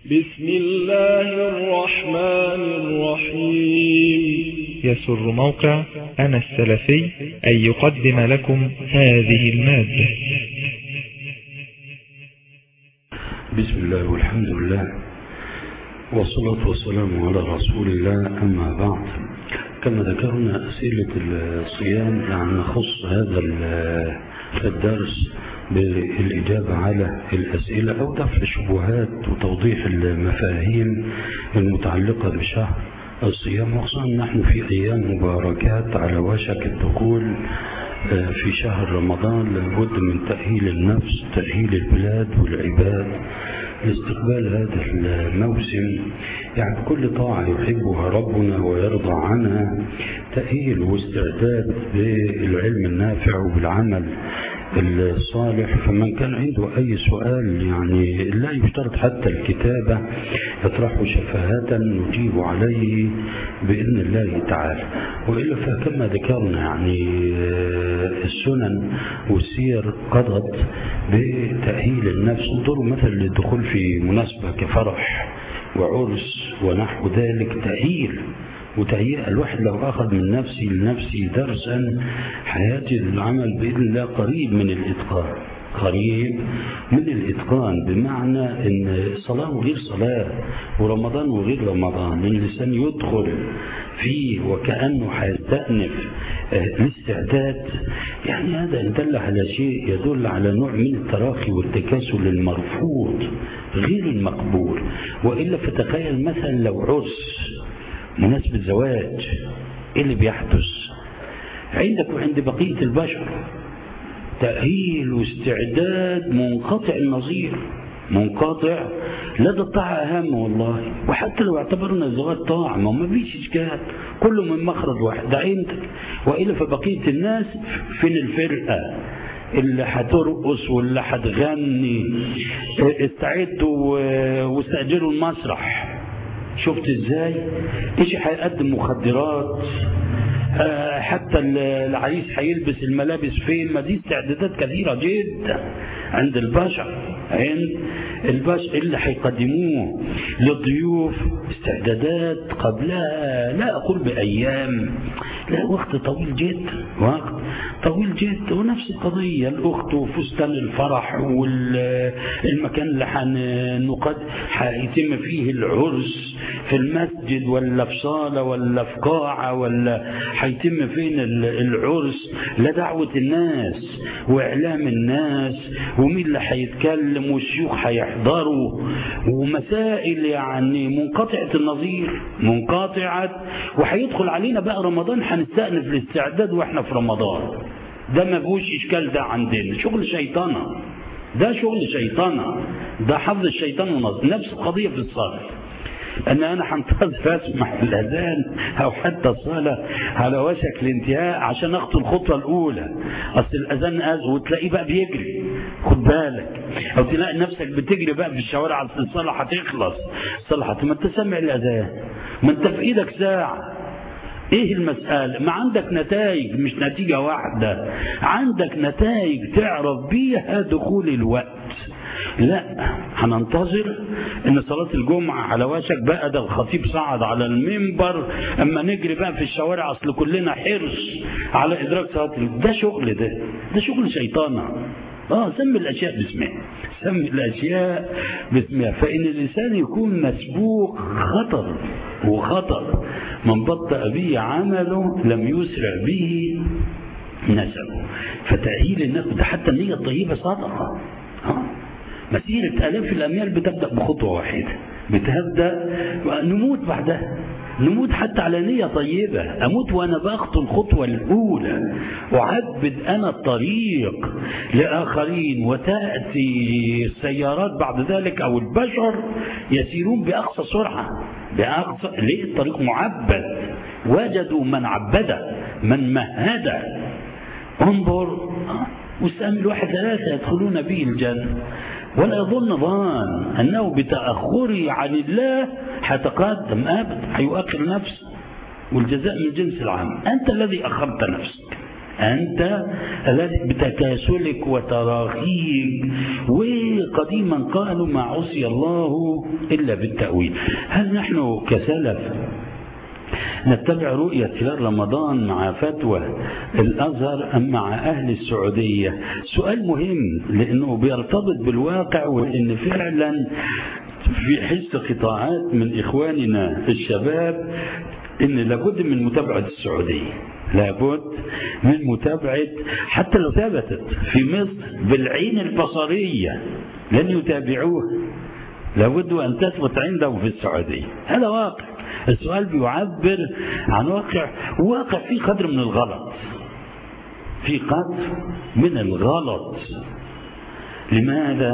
بسم الله الرحمن الرحيم يسر موقع أنا السلفي أن يقدم لكم هذه المادة بسم الله والحمد لله والصلاة والسلام على رسول الله أما بعد كما ذكرنا أسئلة الصيام يعني نخص هذا الدرس بالإجابة على الأسئلة أو دفع الشبهات وتوضيح المفاهيم المتعلقة بشهر الصيام وخصوصا نحن في أيام مباركات على وشك الدخول في شهر رمضان لابد من تأهيل النفس تأهيل البلاد والعباد لاستقبال هذا الموسم يعني بكل طاعة يحبها ربنا ويرضى عنها تأهيل واستعداد بالعلم النافع وبالعمل الصالح فمن كان عنده أي سؤال يعني لا يشترط حتى الكتابة يطرحه شفاهة نجيب عليه بإذن الله تعالى وإلا فكما ذكرنا يعني السنن والسير قضت بتأهيل النفس انظروا مثلا للدخول في مناسبة كفرح وعرس ونحو ذلك تأهيل وتهيئة الواحد لو أخذ من نفسي لنفسي درسا حياتي العمل بإذن الله قريب من الإتقان قريب من الإتقان بمعنى أن صلاة وغير صلاة ورمضان وغير رمضان الإنسان يدخل فيه وكأنه هيستأنف الاستعداد يعني هذا إن دل على شيء يدل على نوع من التراخي والتكاسل المرفوض غير المقبول وإلا فتخيل مثلا لو عرس مناسبة زواج ايه اللي بيحدث عندك وعند بقية البشر تأهيل واستعداد منقطع النظير منقطع لا ده الطاعة أهم والله وحتى لو اعتبرنا الزواج طاعة ما ما فيش إشكال كله من مخرج واحد ده عندك وإلا فبقية الناس فين الفرقة اللي هترقص واللي هتغني استعدوا واستأجروا المسرح شفت ازاي ايش هيقدم مخدرات آه حتى العريس هيلبس الملابس فين ما دي استعدادات كثيرة جدا عند البشر عند البشر اللي هيقدموه للضيوف استعدادات قبلها لا أقول بأيام لا وقت طويل جدا وقت طويل جدا ونفس القضية الأخت وفستان الفرح والمكان اللي هنقد هيتم فيه العرس في المسجد ولا في صالة ولا في قاعة ولا هيتم فين العرس لا دعوة الناس وإعلام الناس ومين اللي هيتكلم والشيوخ هيحضروا ومسائل يعني منقطعة النظير منقطعة وهيدخل علينا بقى رمضان هنستأنف الاستعداد واحنا في رمضان ده ما فيهوش اشكال ده عندنا شغل شيطانة ده شغل شيطانة ده حظ الشيطان ونظر نفس القضية في الصلاة ان انا هنتظر اسمع الاذان او حتى الصلاه على وشك الانتهاء عشان اخطو الخطوه الاولى اصل الاذان أز وتلاقيه بقى بيجري خد بالك او تلاقي نفسك بتجري بقى في الشوارع اصل الصلاه هتخلص الصلاه ما انت سامع الاذان ما انت في ايدك ساعه ايه المسألة ما عندك نتائج مش نتيجة واحدة عندك نتائج تعرف بيها دخول الوقت لا هننتظر ان صلاة الجمعة على وشك بقى ده الخطيب صعد على المنبر اما نجري بقى في الشوارع اصل كلنا حرص على ادراك صلاة ده شغل ده ده شغل شيطانة اه سمي الاشياء باسمها سمي الاشياء باسمها فان الانسان يكون مسبوق خطر وخطر من بطأ به عمله لم يسرع به نسبه فتأهيل الناس ده حتى النية الطيبة صدقة ها مسيرة آلاف الأميال بتبدأ بخطوة واحدة بتبدأ نموت بعدها نموت حتى على نية طيبة أموت وأنا بخطو الخطوة الأولى وعبد أنا الطريق لآخرين وتأتي السيارات بعد ذلك أو البشر يسيرون بأقصى سرعة بأقصى ليه الطريق معبد وجدوا من عبده من مهده انظر والسام الواحد ثلاثة يدخلون به الجنة ولا يظن ظان أنه بتأخره عن الله هيتقدم أبدا هيؤخر نفسه والجزاء من جنس العمل أنت الذي أخرت نفسك أنت الذي بتكاسلك وتراخيك وقديما قالوا ما عصي الله إلا بالتأويل هل نحن كسلف نتبع رؤية هلال رمضان مع فتوى الأزهر أم مع أهل السعودية سؤال مهم لأنه بيرتبط بالواقع وإن فعلا في حس قطاعات من إخواننا الشباب إن لابد من متابعة السعودية لابد من متابعة حتى لو ثبتت في مصر بالعين البصرية لن يتابعوها لابد أن تثبت عندهم في السعودية هذا واقع السؤال بيعبر عن واقع واقع فيه قدر من الغلط في قدر من الغلط لماذا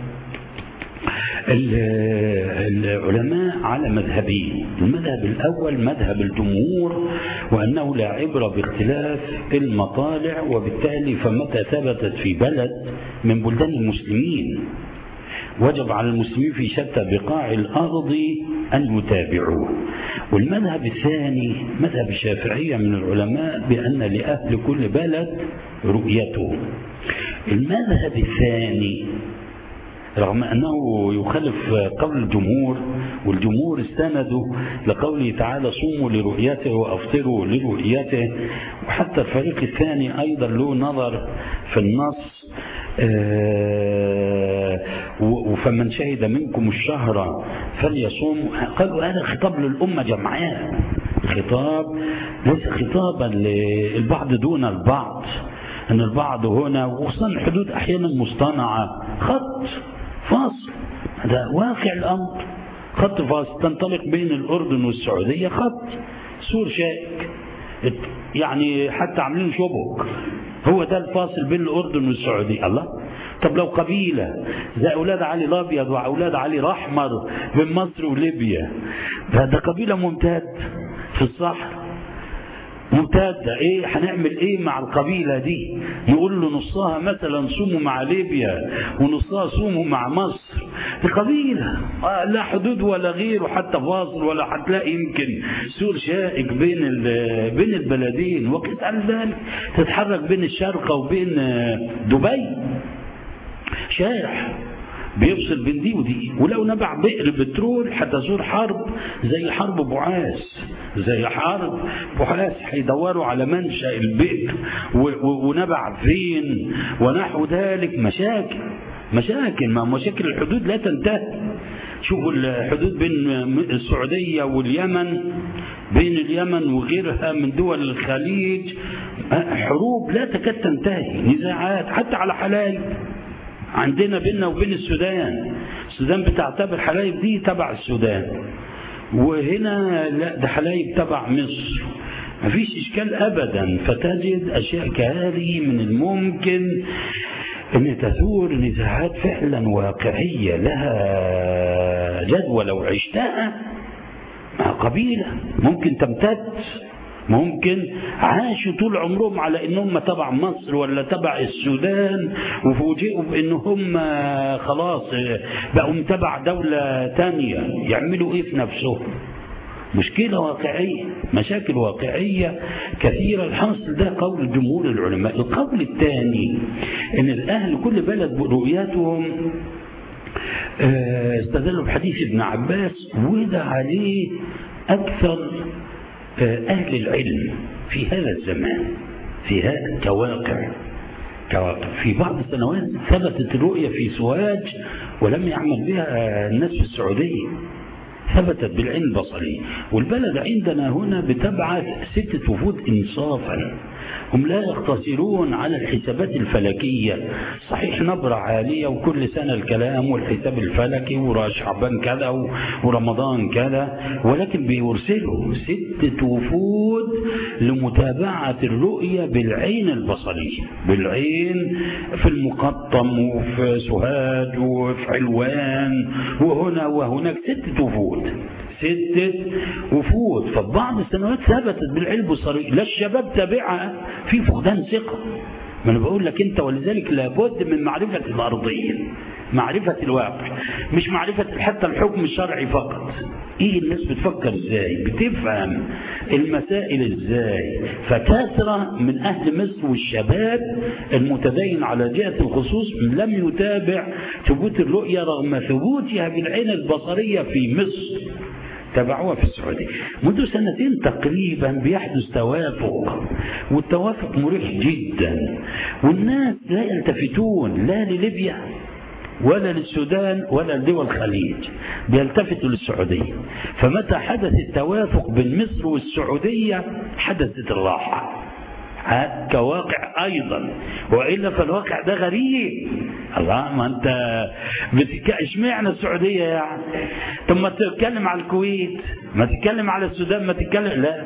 العلماء على مذهبين المذهب الأول مذهب الجمهور وأنه لا عبرة باختلاف المطالع وبالتالي فمتى ثبتت في بلد من بلدان المسلمين وجب على المسلمين في شتى بقاع الأرض أن يتابعوه والمذهب الثاني مذهب الشافعية من العلماء بأن لأهل كل بلد رؤيته المذهب الثاني رغم أنه يخالف قول الجمهور والجمهور استندوا لقوله تعالى صوموا لرؤيته وأفطروا لرؤيته وحتى الفريق الثاني أيضا له نظر في النص فمن شهد منكم الشهر فليصوم قالوا هذا خطاب للأمة جمعاء خطاب ليس خطابا للبعض دون البعض أن البعض هنا وخصوصا الحدود أحيانا مصطنعة خط فاصل هذا واقع الأمر خط فاصل تنطلق بين الأردن والسعودية خط سور شائك يعني حتى عاملين شبك هو ده الفاصل بين الأردن والسعودية الله طب لو قبيلة زي أولاد علي الأبيض وأولاد علي الأحمر بين مصر وليبيا ده قبيلة ممتد في الصحراء ممتدة ايه هنعمل ايه مع القبيلة دي نقول له نصها مثلا صوموا مع ليبيا ونصها صوموا مع مصر دي قبيلة لا حدود ولا غير وحتى فاصل ولا هتلاقي يمكن سور شائك بين بين البلدين وقت على ذلك تتحرك بين الشارقة وبين دبي شارع بيفصل بين دي ودي ولو نبع بئر بترول هتزور حرب زي حرب بعاث زي حرب بعاث هيدوروا على منشأ البئر ونبع فين ونحو ذلك مشاكل مشاكل ما مشاكل الحدود لا تنتهي شوفوا الحدود بين السعودية واليمن بين اليمن وغيرها من دول الخليج حروب لا تكاد تنتهي نزاعات حتى على حلايب عندنا بيننا وبين السودان السودان بتعتبر حلايب دي تبع السودان وهنا لا ده حلايب تبع مصر مفيش إشكال أبدا فتجد أشياء كهذه من الممكن أن تثور نزاعات فعلا واقعية لها جدوى لو عشتها مع قبيلة ممكن تمتد ممكن عاشوا طول عمرهم على ان هم تبع مصر ولا تبع السودان وفوجئوا بان هم خلاص بقوا تبع دولة تانية يعملوا ايه في نفسهم مشكلة واقعية مشاكل واقعية كثيرة الحاصل ده قول جمهور العلماء القول الثاني ان الاهل كل بلد برؤياتهم استدلوا بحديث ابن عباس وده عليه اكثر أهل العلم في هذا الزمان في هذا كواقع كواقع في بعض السنوات ثبتت الرؤية في سوهاج ولم يعمل بها الناس في السعودية ثبتت بالعين البصرية والبلد عندنا هنا بتبعث ستة وفود إنصافا هم لا يقتصرون على الحسابات الفلكية صحيح نبرة عالية وكل سنة الكلام والحساب الفلكي وشعبان كذا ورمضان كذا ولكن بيرسلوا ستة وفود لمتابعة الرؤية بالعين البصرية بالعين في المقطم وفي سوهاج وفي علوان وهنا وهناك ستة وفود ستة وفود فبعض السنوات ثبتت بالعلم البصري لا الشباب تابعها في فقدان ثقة ما انا بقول لك انت ولذلك لابد من معرفه الارضيه معرفه الواقع مش معرفه حتى الحكم الشرعي فقط ايه الناس بتفكر ازاي بتفهم المسائل ازاي فكثره من اهل مصر والشباب المتدين على جهه الخصوص لم يتابع ثبوت الرؤيه رغم ثبوتها بالعين البصريه في مصر تابعوها في السعودية منذ سنتين تقريبا بيحدث توافق والتوافق مريح جدا والناس لا يلتفتون لا لليبيا ولا للسودان ولا لدول الخليج بيلتفتوا للسعودية فمتى حدث التوافق بين مصر والسعودية حدثت الراحة كواقع ايضا والا فالواقع ده غريب الله ما انت بتك... اشمعنى السعوديه يعني طب ما تتكلم على الكويت ما تتكلم على السودان ما تتكلم لا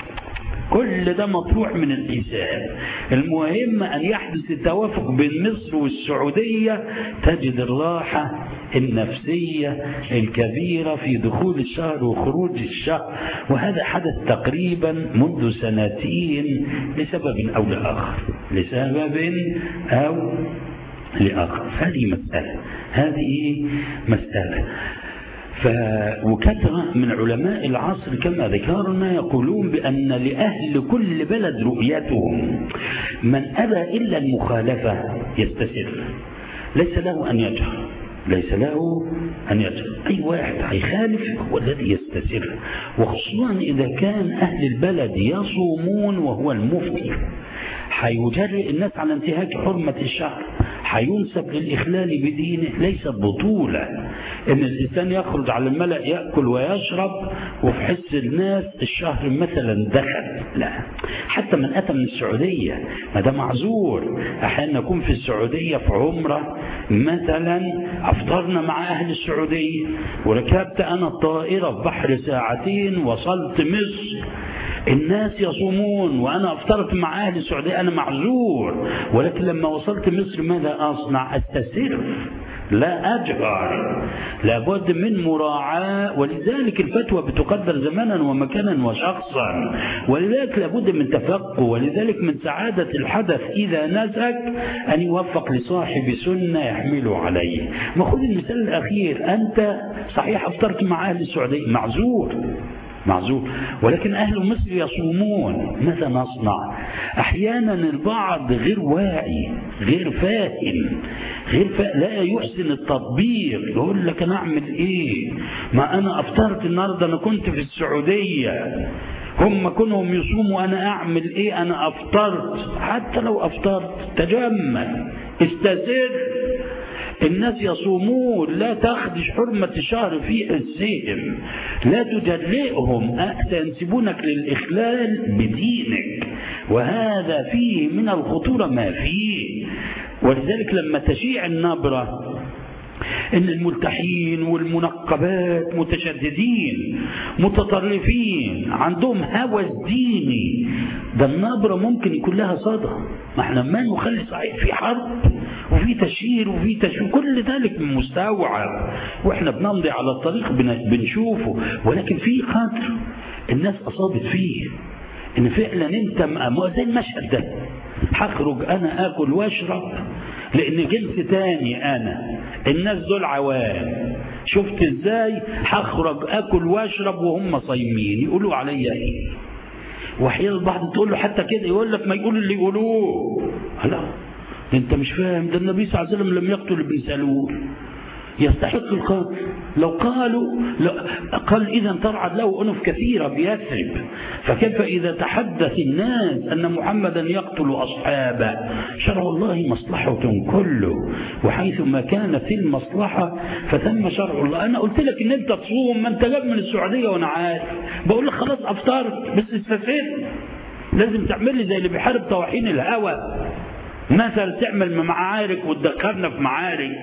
كل ده مطروح من الحساب المهم أن يحدث التوافق بين مصر والسعودية تجد الراحة النفسية الكبيرة في دخول الشهر وخروج الشهر وهذا حدث تقريبا منذ سنتين لسبب أو لآخر لسبب أو لآخر هذه مسألة هذه مسألة ف... وكثرة من علماء العصر كما ذكرنا يقولون بأن لأهل كل بلد رؤيتهم من أبى إلا المخالفة يستسر ليس له أن يجهر ليس له أن يجهر أي واحد هيخالف هو الذي يستسر وخصوصا إذا كان أهل البلد يصومون وهو المفتي هيجرئ الناس على انتهاك حرمة الشهر هينسب للإخلال بدينه ليست بطولة إن الإنسان يخرج على الملأ يأكل ويشرب وفي حس الناس الشهر مثلا دخل لا حتى من أتى من السعودية ما ده معذور أحيانا نكون في السعودية في عمرة مثلا أفطرنا مع أهل السعودية وركبت أنا الطائرة في بحر ساعتين وصلت مصر الناس يصومون وأنا أفطرت مع أهل السعودية أنا معذور ولكن لما وصلت مصر ماذا أصنع أستسر لا أجهر لابد من مراعاة ولذلك الفتوى بتقدر زمانا ومكانا وشخصا ولذلك لابد من تفقه ولذلك من سعادة الحدث إذا نسك أن يوفق لصاحب سنة يحمله عليه ما خذ المثال الأخير أنت صحيح أفطرت مع أهل السعودية معذور معذور ولكن أهل مصر يصومون ماذا نصنع أحيانا البعض غير واعي غير فاهم غير فاهم لا يحسن التطبيق يقول لك أنا أعمل إيه ما أنا أفطرت النهاردة أنا كنت في السعودية هم كلهم يصوموا أنا أعمل إيه أنا أفطرت حتى لو أفطرت تجمل استزر الناس يصومون لا تخدش حرمة الشهر في حسهم لا تجرئهم سينسبونك للإخلال بدينك وهذا فيه من الخطورة ما فيه ولذلك لما تشيع النبرة ان الملتحين والمنقبات متشددين متطرفين عندهم هوس ديني ده النبرة ممكن يكون لها صدى ما احنا ما نخلي صحيح في حرب وفي تشهير وفي تشهير كل ذلك من مستوعب واحنا بنمضي على الطريق بنشوفه ولكن في قدر الناس اصابت فيه ان فعلا انت زي المشهد ده هخرج انا اكل واشرب لان جنس تاني انا الناس دول عوام شفت ازاي هخرج اكل واشرب وهم صايمين يقولوا عليا ايه واحيانا البعض تقول له حتى كده يقول لك ما يقول اللي يقولوه لا انت مش فاهم ده النبي صلى الله عليه وسلم لم يقتل ابن سلول يستحق القتل لو قالوا لو قال إذا ترعد له أنف كثيرة بيثرب فكيف إذا تحدث الناس أن محمدا يقتل أصحابه شرع الله مصلحة كله وحيث ما كانت المصلحة فثم شرع الله أنا قلت لك إن أنت تصوم ما أنت جاب من السعودية وأنا عارف بقول لك خلاص أفطرت بس استفدت لازم تعمل لي زي اللي بيحارب طواحين الهوى مثلا تعمل معارك وتدخلنا في معارك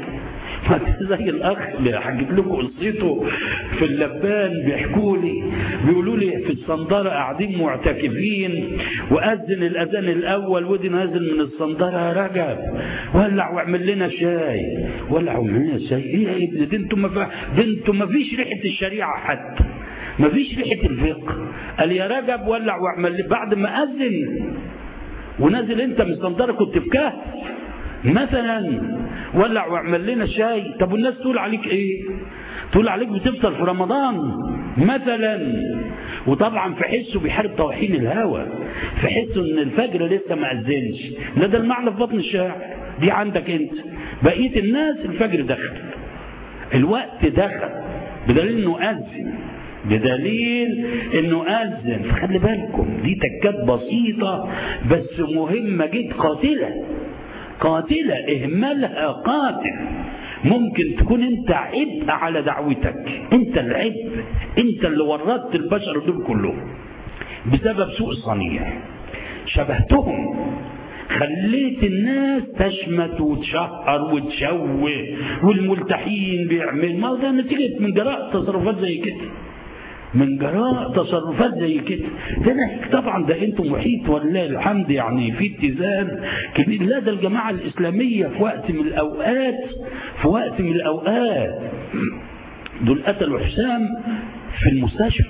زي الاخ اللي حكيت لكم قصته في اللبان بيحكوا لي بيقولوا لي في الصندره قاعدين معتكفين واذن الاذان الاول ودي نازل من الصندره رجب ولع واعمل لنا شاي ولع واعمل لنا شاي ايه يا ابني ده انتم ما ده انتم ما فيش ريحه الشريعه حتى ما فيش ريحه الفقه قال يا رجب ولع واعمل بعد ما اذن ونازل انت من اسكندريه كنت في كهف مثلا ولع واعمل لنا شاي طب والناس تقول عليك ايه تقول عليك بتفطر في رمضان مثلا وطبعا في حسه بيحارب طواحين الهوى في حسه ان الفجر لسه ما اذنش لا ده المعنى في بطن الشاعر دي عندك انت بقيه الناس الفجر دخل الوقت دخل بدليل انه اذن بدليل انه اذن فخلي بالكم دي تكات بسيطه بس مهمه جدا قاتله قاتله اهمالها قاتل ممكن تكون انت عبء على دعوتك انت العبء انت اللي ورطت البشر دول كلهم بسبب سوء الصنيع شبهتهم خليت الناس تشمت وتشهر وتشوه والملتحين بيعمل ما ده نتيجة من جراء تصرفات زي كده من جراء تصرفات زي كده ده طبعا ده انتم محيط ولله الحمد يعني في اتزان كبير لا ده الجماعه الاسلاميه في وقت من الاوقات في وقت من الاوقات دول قتلوا حسام في المستشفى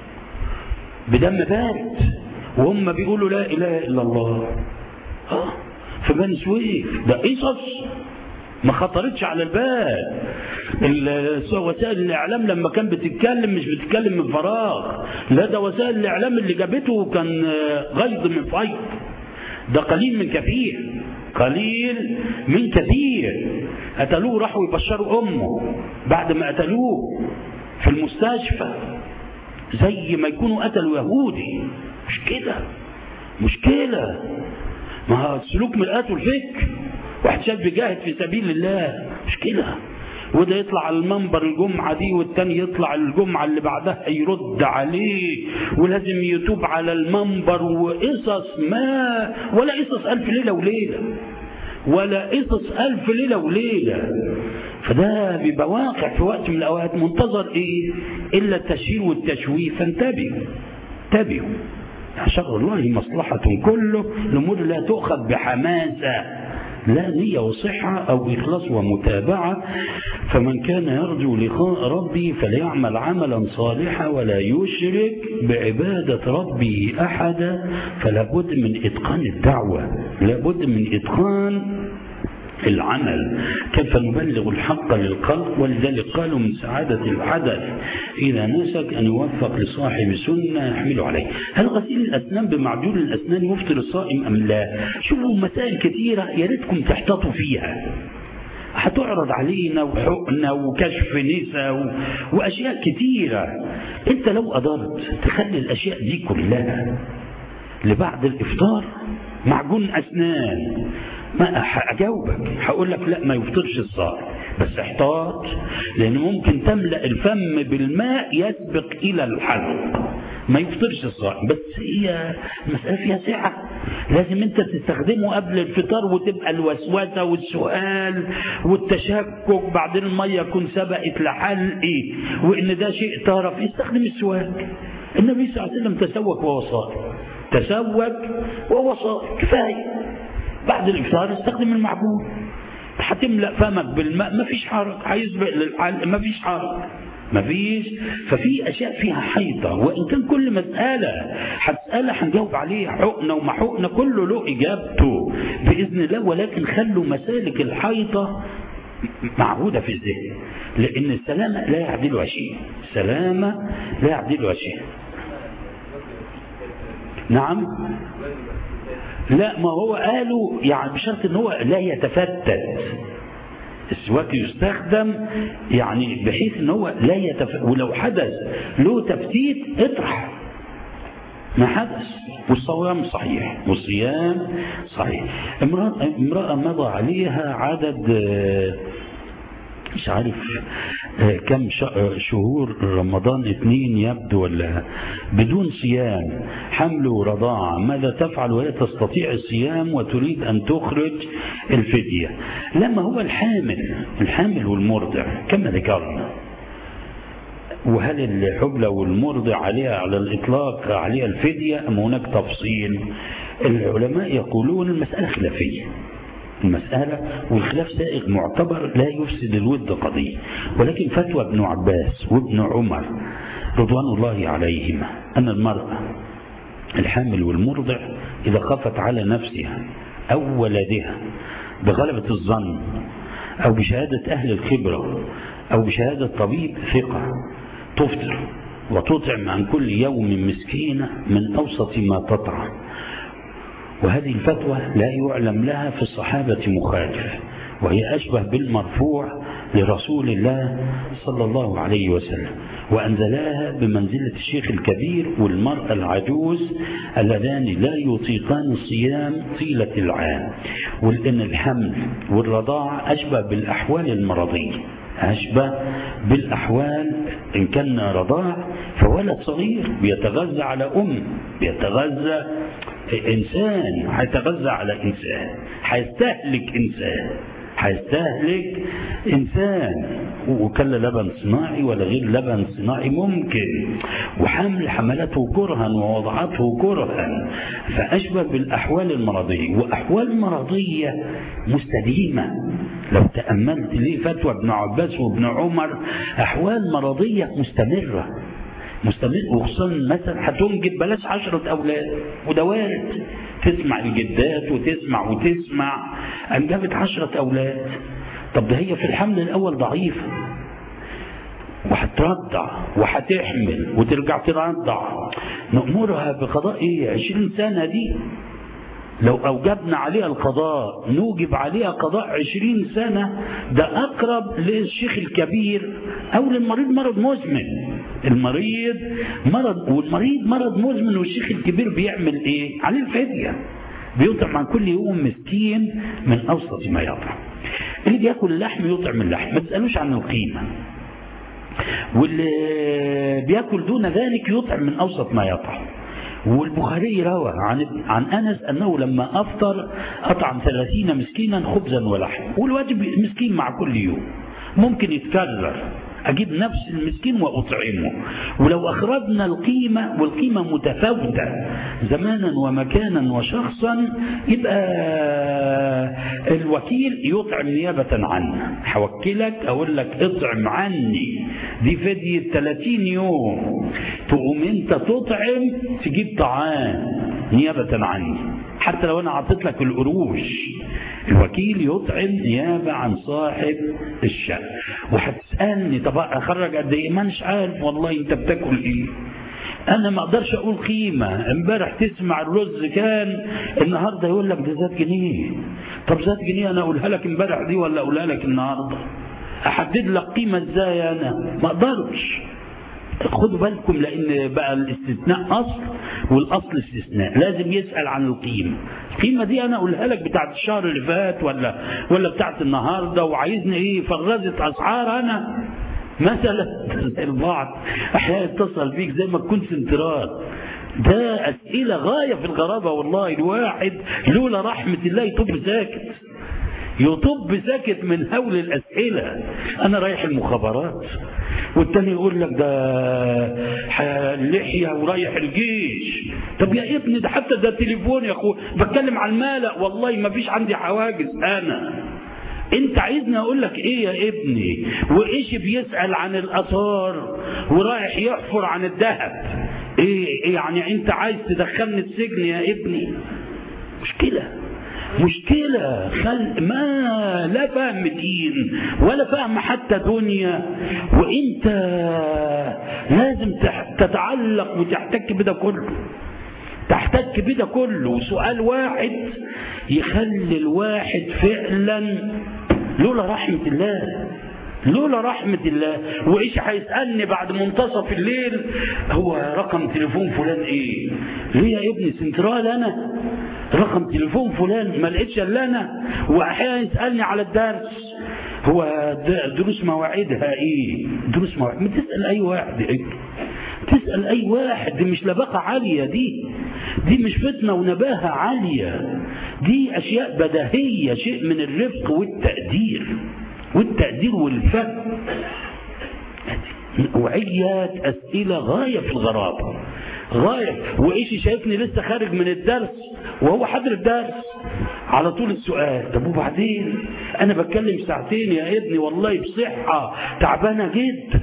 بدم بارد وهم بيقولوا لا اله الا الله اه في بني سويف ده قصص ما خطرتش على البال وسائل الاعلام لما كان بتتكلم مش بتتكلم من فراغ لا ده وسائل الاعلام اللي جابته كان غيظ من فيض ده قليل من كثير قليل من كثير قتلوه راحوا يبشروا امه بعد ما قتلوه في المستشفى زي ما يكونوا قتلوا يهودي مش كده مشكله ما السلوك مرآة الفكر واحد شاب بيجاهد في سبيل الله مش كده وده يطلع على المنبر الجمعة دي والتاني يطلع الجمعة اللي بعدها يرد عليه ولازم يتوب على المنبر وقصص ما ولا قصص ألف ليلة وليلة ولا قصص ألف ليلة وليلة فده بيبقى واقع في وقت من الأوقات منتظر إيه إلا التشهير والتشويه فانتبهوا انتبهوا شر الله مصلحة كله الأمور لا تؤخذ بحماسة لا نية وصحة أو إخلاص ومتابعة فمن كان يرجو لقاء ربي فليعمل عملا صالحا ولا يشرك بعبادة ربه أحدا فلا بد من إتقان الدعوة لا بد من إتقان العمل كيف نبلغ الحق للخلق ولذلك قالوا من سعادة الحدث إذا نسك أن يوفق لصاحب سنة يحمل عليه هل غسيل الأسنان بمعجون الأسنان يفطر الصائم أم لا شوفوا مسائل كثيرة يا ريتكم تحتاطوا فيها هتعرض علينا وحقنا وكشف نساء و... وأشياء كثيرة أنت لو قدرت تخلي الأشياء دي كلها لبعد الإفطار معجون أسنان ما هجاوبك هقول لك لا ما يفطرش الصائم بس احتاط لان ممكن تملا الفم بالماء يسبق الى الحلق ما يفطرش الصائم بس هي المساله فيها سعه لازم انت تستخدمه قبل الفطار وتبقى الوسوسه والسؤال والتشكك بعدين الميه تكون سبقت لحلقي وان ده شيء طرف استخدم السواك النبي صلى الله عليه وسلم تسوك وهو صائم تسوك وهو صائم كفايه بعد الافطار استخدم المعجون هتملا فمك بالماء ما فيش حرج هيسبق للحل ما فيش حرج ما فيش ففي اشياء فيها حيطه وان كان كل مساله هتسالها هنجاوب عليها حقنه وما حقنه كله له اجابته باذن الله ولكن خلوا مسالك الحيطه معهوده في الذهن لان السلامه لا يعدلها شيء السلامه لا يعدلها شيء نعم لا ما هو قالوا يعني بشرط ان هو لا يتفتت السواك يستخدم يعني بحيث ان هو لا يتفتت ولو حدث له تفتيت اطرح ما حدث والصيام صحيح والصيام صحيح امرأة, امرأة مضى عليها عدد مش عارف كم شهور رمضان اثنين يبدو ولا بدون صيام حمل ورضاعة ماذا تفعل وهي تستطيع الصيام وتريد أن تخرج الفدية لما هو الحامل الحامل والمرضع كما ذكرنا وهل الحبلى والمرضع عليها على الإطلاق عليها الفدية أم هناك تفصيل العلماء يقولون المسألة خلافية المسألة والخلاف سائغ معتبر لا يفسد الود قضية ولكن فتوى ابن عباس وابن عمر رضوان الله عليهما أن المرأة الحامل والمرضع إذا خافت على نفسها أو ولدها بغلبة الظن أو بشهادة أهل الخبرة أو بشهادة طبيب ثقة تفطر وتطعم عن كل يوم مسكينة من أوسط ما تطعم وهذه الفتوى لا يعلم لها في الصحابة مخالف وهي أشبه بالمرفوع لرسول الله صلى الله عليه وسلم وأنزلاها بمنزلة الشيخ الكبير والمرأة العجوز اللذان لا يطيقان الصيام طيلة العام ولأن الحمل والرضاعة أشبه بالأحوال المرضية أشبه بالأحوال إن كان رضاع فولد صغير بيتغذى على أم بيتغذى إنسان هيتغذى على إنسان هيستهلك إنسان هيستهلك إنسان وكلا لبن صناعي ولا غير لبن صناعي ممكن وحمل حملته كرها ووضعته كرها فأشبه بالأحوال المرضية وأحوال مرضية مستديمة لو تأملت ليه فتوى ابن عباس وابن عمر أحوال مرضية مستمرة مستمر وخصوصا مثلا هتنجب بلاش عشرة أولاد وده وارد تسمع الجدات وتسمع وتسمع أنجبت عشرة أولاد طب ده هي في الحمل الأول ضعيفة وهترضع وهتحمل وترجع ترضع نأمرها بقضاء ايه عشرين سنة دي لو أوجبنا عليها القضاء نوجب عليها قضاء عشرين سنة ده أقرب للشيخ الكبير أو للمريض مرض مزمن المريض مرض والمريض مرض مزمن والشيخ الكبير بيعمل إيه؟ عليه الفدية بيطعم عن كل يوم مسكين من أوسط ما يطعم اللي بياكل اللحم يطعم اللحم ما تسألوش عن القيمة واللي بياكل دون ذلك يطعم من أوسط ما يطعم والبخاري روى عن عن انس انه لما افطر اطعم ثلاثين مسكينا خبزا ولحم والواجب مسكين مع كل يوم ممكن يتكرر اجيب نفس المسكين واطعمه ولو اخرجنا القيمه والقيمه متفاوته زمانا ومكانا وشخصا يبقى الوكيل يطعم نيابه عنه هوكلك اقول لك اطعم عني دي فديه 30 يوم تقوم انت تطعم تجيب طعام نيابه عني حتى لو انا اعطيت لك القروش الوكيل يطعم نيابه عن صاحب الشأن وهتسالني طب اخرج قد ايه ما مش عارف والله انت بتاكل ايه انا ما اقدرش اقول قيمه امبارح تسمع الرز كان النهارده يقول لك ده زاد جنيه طب زاد جنيه انا اقولها لك امبارح دي ولا اقولها لك النهارده احدد لك قيمه ازاي انا ما اقدرش خدوا بالكم لان بقى الاستثناء اصل والاصل استثناء لازم يسال عن القيمه القيمه دي انا اقولها لك بتاعت الشهر اللي فات ولا ولا بتاعت النهارده وعايزني ايه فرزت اسعار انا مثلا البعض احيانا يتصل بيك زي ما تكون سنترال ده اسئله غايه في الغرابه والله الواحد لولا رحمه الله يطب ساكت يطب ساكت من هول الاسئله انا رايح المخابرات والتاني يقول لك ده اللحيه ورايح الجيش طب يا ابني ده حتى ده تليفون يا اخو بتكلم عن المالة والله ما فيش عندي حواجز انا انت عايزني اقول لك ايه يا ابني وايش بيسال عن الاثار ورايح يحفر عن الذهب ايه, إيه يعني انت عايز تدخلني السجن يا ابني مشكله مشكلة خل ما لا فهم دين ولا فهم حتى دنيا وانت لازم تتعلق وتحتك بده كله تحتك بده كله وسؤال واحد يخلي الواحد فعلا لولا رحمة الله لولا رحمة الله وإيش هيسألني بعد منتصف الليل هو رقم تليفون فلان إيه؟ ليه يا ابني سنترال أنا؟ رقم تليفون فلان ما لقيتش الا انا واحيانا يسالني على الدرس هو دروس مواعيدها ايه دروس مواعيد ما تسال اي واحد إيه؟ تسال اي واحد دي مش لباقه عاليه دي دي مش فتنه ونباهه عاليه دي اشياء بديهيه شيء من الرفق والتقدير والتقدير والفهم نوعية أسئلة غاية في الغرابة غاية وإيش شايفني لسه خارج من الدرس وهو حاضر الدرس على طول السؤال طب وبعدين أنا بتكلم ساعتين يا ابني والله بصحة تعبانة جدا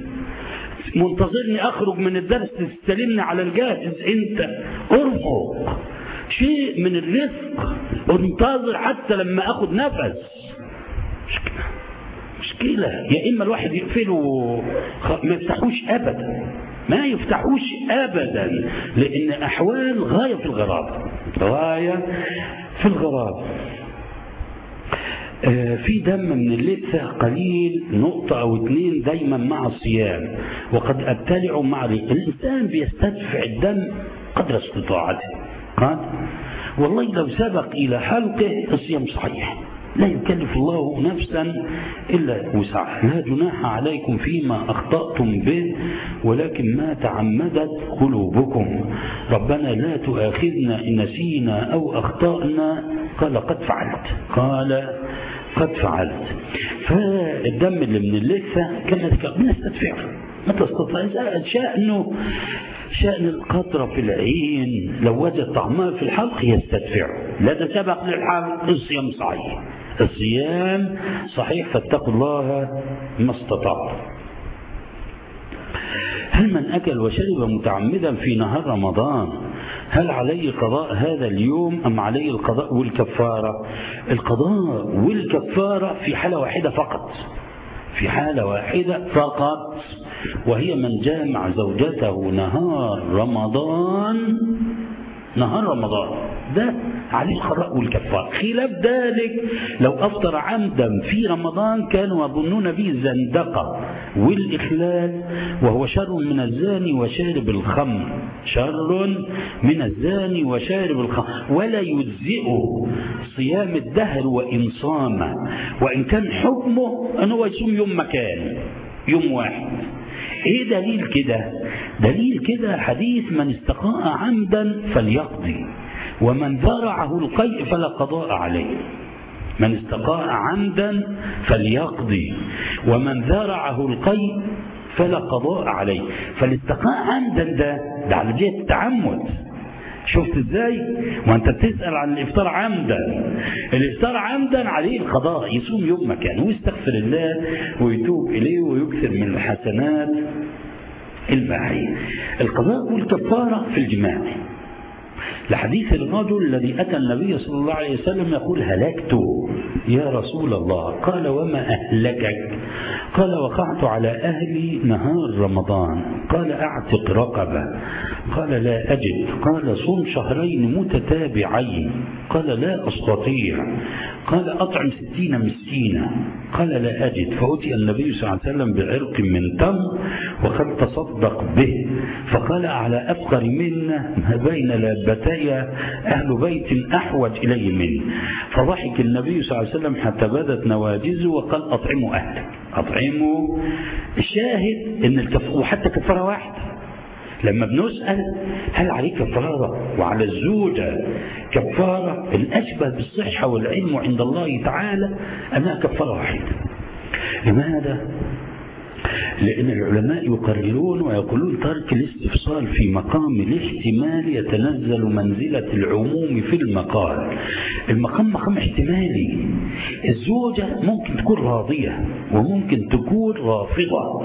منتظرني أخرج من الدرس تستلمني على الجاهز أنت ارفق شيء من الرفق انتظر حتى لما اخد نفس مشكلة مشكلة يا إما الواحد يقفله ما يفتحوش أبدا ما يفتحوش أبدا لأن أحوال غاية في الغرابة غاية في الغرابة آه في دم من اللثة قليل نقطة أو اتنين دايما مع الصيام وقد أبتلع مع الإنسان بيستدفع الدم قدر استطاعته قال والله لو سبق إلى حلقه الصيام صحيح لا يكلف الله نفسا إلا وسعها لا جناح عليكم فيما أخطأتم به ولكن ما تعمدت قلوبكم ربنا لا تؤاخذنا إن نسينا أو أخطأنا قال قد فعلت قال قد فعلت فالدم اللي من اللثة كما بنستدفعه ما تستطيع شأنه شأن القطرة في العين لو وجد طعمها في الحلق يستدفعه لا ده سبق للحلق الصيام صحيح الصيام صحيح فاتقوا الله ما استطعتم هل من أكل وشرب متعمدا في نهار رمضان هل عليه قضاء هذا اليوم أم عليه القضاء والكفارة القضاء والكفارة في حالة واحدة فقط في حالة واحدة فقط وهي من جامع زوجته نهار رمضان نهار رمضان ده عليه القضاء والكفار خلاف ذلك لو أفطر عمدا في رمضان كانوا يظنون به الزندقة والإخلال وهو شر من الزاني وشارب الخمر شر من الزاني وشارب الخمر ولا يجزئه صيام الدهر وإن صام وإن كان حكمه أنه يصوم يوم مكان يوم واحد ايه دليل كده دليل كده حديث من استقاء عمدا فليقضي ومن ذرعه القيء فلا قضاء عليه من استقاء عمدا فليقضي ومن ذرعه القيء فلا قضاء عليه فالاستقاء عمدا ده ده على جهه التعمد شفت ازاي وانت بتسال عن الافطار عمدا الافطار عمدا عليه القضاء يصوم يوم مكانه ويستغفر الله ويتوب اليه ويكثر من الحسنات الباحيه القضاء والكفاره في الجماع لحديث الرجل الذي أتى النبي صلى الله عليه وسلم يقول هلكت يا رسول الله قال وما أهلكك قال وقعت على أهلي نهار رمضان قال أعتق رقبة قال لا أجد قال صم شهرين متتابعين قال لا أستطيع قال أطعم ستين مسكينا قال لا أجد فأتي النبي صلى الله عليه وسلم بعرق من تمر وقد تصدق به فقال على أفقر منا ما بين لابتي أهل بيت أحوج إليه مني فضحك النبي صلى الله عليه وسلم حتى بدت نواجزه وقال أطعموا أهلك أطعموا الشاهد إن الكف... وحتى كفارة واحدة لما بنسأل هل عليك كفارة وعلى الزوجة كفارة الأشبه بالصحة والعلم عند الله تعالى أنها كفارة واحدة لماذا؟ لأن العلماء يقررون ويقولون ترك الاستفصال في مقام الاحتمال يتنزل منزلة العموم في المقال المقام مقام احتمالي الزوجة ممكن تكون راضية وممكن تكون رافضة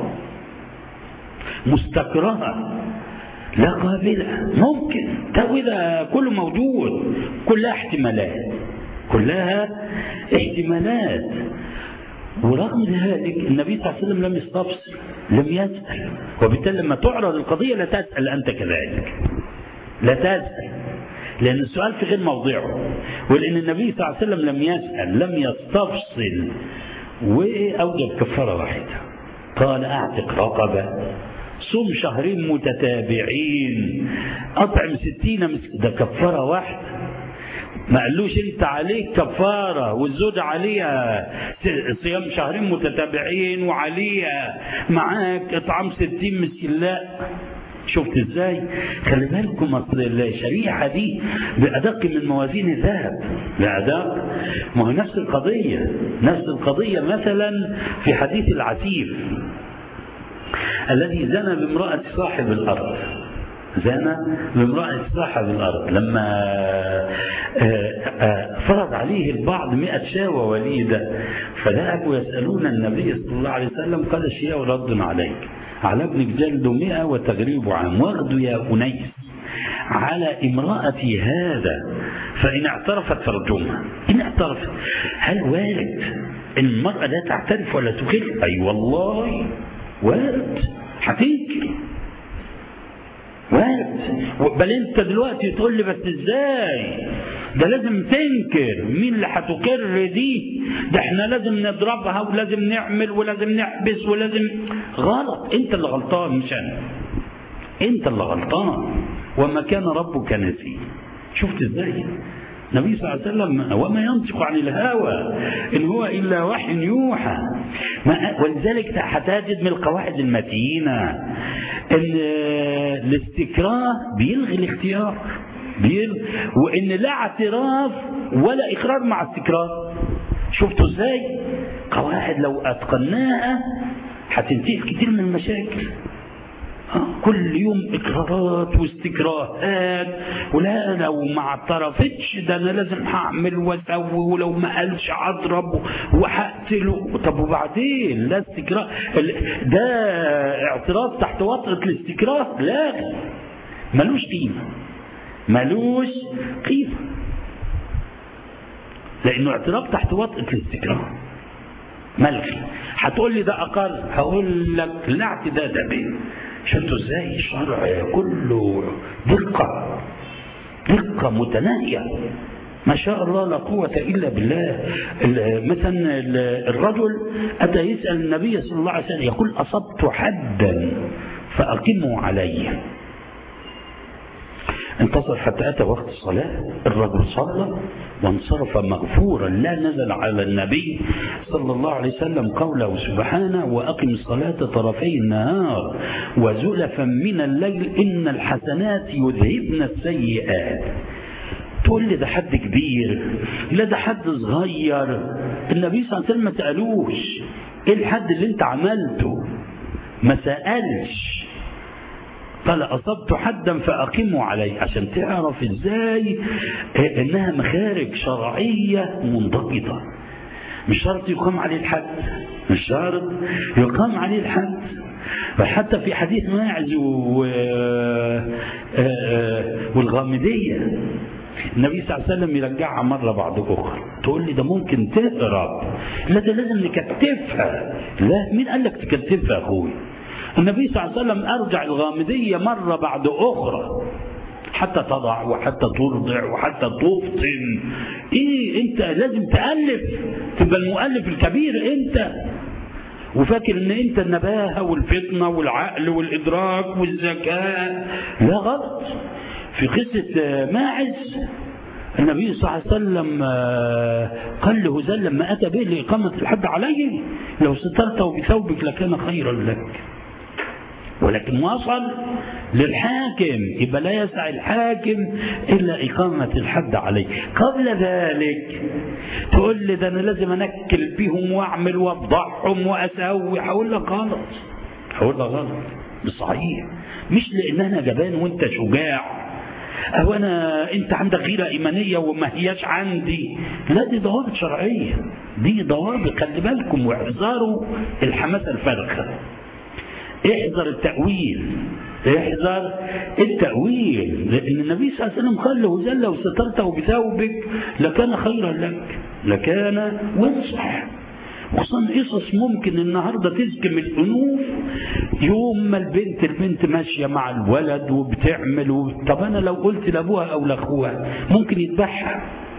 مستكرهة لا قابلة ممكن ده كله موجود كلها احتمالات كلها احتمالات ورغم ذلك النبي صلى الله عليه وسلم لم يستفسر لم يسأل وبالتالي لما تعرض القضية لا تسأل أنت كذلك لا تسأل لأن السؤال في غير موضعه ولأن النبي صلى الله عليه وسلم لم يسأل لم يستفصل وأوجب كفارة واحدة قال أعتق رقبة صم شهرين متتابعين أطعم ستين مسكين ده كفارة واحدة ما قالوش انت عليك كفارة والزوجة عليها صيام شهرين متتابعين وعليها معاك اطعام ستين مسكين لا شفت ازاي خلي بالكم اصل الشريعه دي بادق من موازين الذهب بادق ما هو نفس القضيه نفس القضيه مثلا في حديث العسيف الذي زنى بامراه صاحب الارض زنى بامرأة صاحب الأرض لما فرض عليه البعض مئة شاوة وليدة فذهبوا يسألون النبي صلى الله عليه وسلم قال الشياء رد عليك على ابنك جلد مئة وتغريب عام واخده يا أنيس على امرأة هذا فإن اعترفت فرجمها إن اعترفت هل وارد إن المرأة لا تعترف ولا تقر أي أيوة والله وارد هتنكر وارد بل انت دلوقتي تقول لي بس ازاي ده لازم تنكر مين اللي هتقر دي ده احنا لازم نضربها ولازم نعمل ولازم نحبس ولازم غلط انت اللي غلطان مش انا انت اللي غلطان وما كان ربك نسي شفت ازاي النبي صلى الله عليه وسلم وما ينطق عن الهوى ان هو الا وحي يوحى ولذلك هتجد من القواعد المتينه ان الاستكراه بيلغي الاختيار بيلغي وان لا اعتراف ولا اقرار مع استكراه شفتوا ازاي قواعد لو اتقناها هتنتهي كتير من المشاكل كل يوم اقرارات واستكراهات ولا لو ما اعترفتش ده انا لازم هعمل واسوي ولو ما قالش هضرب وهقتله طب وبعدين لا استكراه ده اعتراف تحت وطأة الاستكراه لا ملوش قيمه ملوش قيمه لانه اعتراف تحت وطأة الاستكراه ملغي هتقول لي ده اقل هقول لك لا اعتداد به شفتوا ازاي الشرع كله دقة دقة متناهية ما شاء الله لا قوة إلا بالله مثلا الرجل أتى يسأل النبي صلى الله عليه وسلم يقول أصبت حدا فأقموا علي انتصر حتى أتى وقت الصلاة الرجل صلى وانصرف مغفورا لا نزل على النبي صلى الله عليه وسلم قوله سبحانه وأقم الصلاة طرفي النهار وزلفا من الليل إن الحسنات يذهبن السيئات تقول لي ده حد كبير لا ده حد صغير النبي صلى الله عليه وسلم ما سألوش ايه الحد اللي انت عملته ما سألش قال أصبت حدا فأقيموا عليه عشان تعرف إزاي إنها مخارج شرعية منضبطة مش شرط يقام عليه الحد مش شرط يقام عليه الحد فحتى في حديث ماعز والغامدية النبي صلى الله عليه وسلم يرجعها مرة بعد أخرى تقول لي ده ممكن تهرب لا ده لازم نكتفها لا مين قال لك تكتفها يا أخوي النبي صلى الله عليه وسلم أرجع الغامدية مرة بعد أخرى حتى تضع وحتى ترضع وحتى تفطن ايه انت لازم تألف تبقى المؤلف الكبير انت وفاكر ان انت النباهة والفطنة والعقل والادراك والذكاء لا غلط في قصة ماعز النبي صلى الله عليه وسلم قال له هزال لما أتى به لإقامة الحد عليه لو سترته بثوبك لكان خيرا لك ولكن وصل للحاكم يبقى لا يسعى الحاكم إلا إقامة الحد عليه قبل ذلك تقول لي ده أنا لازم أنكل بيهم وأعمل وأفضحهم وأسوي هقول لك غلط هقول لك غلط مش صحيح مش لأن أنا جبان وأنت شجاع أو أنا أنت عندك غيرة إيمانية وما هياش عندي لا دي ضوابط شرعية دي ضوابط خلي بالكم واحذروا الحماسة الفارغة احذر التأويل احذر التأويل لأن النبي صلى الله عليه وسلم قال له زل لو سترته بثوبك لكان خيرا لك لكان وانصح وخصوصا قصص ممكن النهارده تسكم الانوف يوم ما البنت البنت ماشيه مع الولد وبتعمل و... طب انا لو قلت لابوها او لاخوها ممكن يذبحها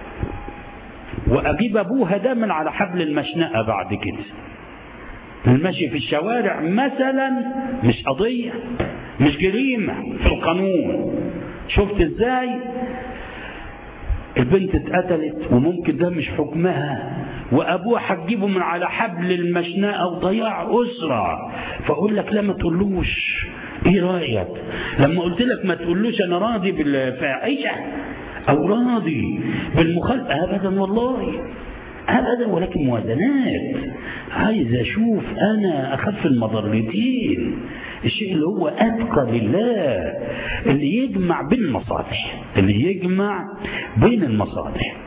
واجيب ابوها ده من على حبل المشنقه بعد كده المشي في الشوارع مثلا مش قضيه مش جريمه في القانون شفت ازاي البنت اتقتلت وممكن ده مش حكمها وابوها هتجيبه من على حبل المشنقه وضياع اسره فاقول لك لا ما تقولوش ايه رايك لما قلت لك ما تقولوش انا راضي بالفاحشه او راضي بالمخالفه ابدا والله ابدا ولكن موازنات عايز اشوف انا اخف المضرتين الشيء اللي هو اتقى لله اللي يجمع بين المصالح اللي يجمع بين المصالح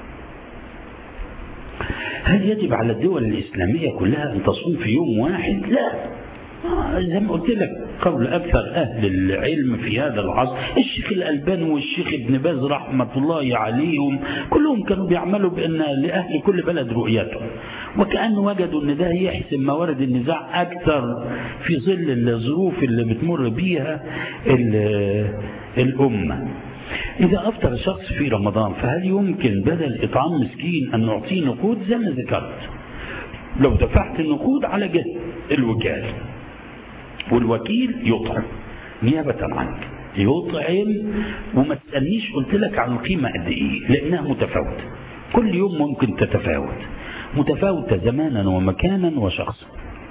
هل يجب على الدول الإسلامية كلها أن تصوم في يوم واحد لا آه زي ما قلت لك قول أكثر أهل العلم في هذا العصر الشيخ الألباني والشيخ ابن باز رحمة الله عليهم كلهم كانوا بيعملوا بأن لأهل كل بلد رؤيته وكأن وجدوا أن ده يحسم موارد النزاع أكثر في ظل الظروف اللي بتمر بيها الأمة إذا أفطر شخص في رمضان فهل يمكن بدل إطعام مسكين أن نعطيه نقود زي ما ذكرت لو دفعت النقود على جهة الوكالة والوكيل يطعم نيابة عنك يطعم وما تسألنيش قلت لك عن القيمة قد إيه لأنها متفاوتة كل يوم ممكن تتفاوت متفاوتة زمانا ومكانا وشخصا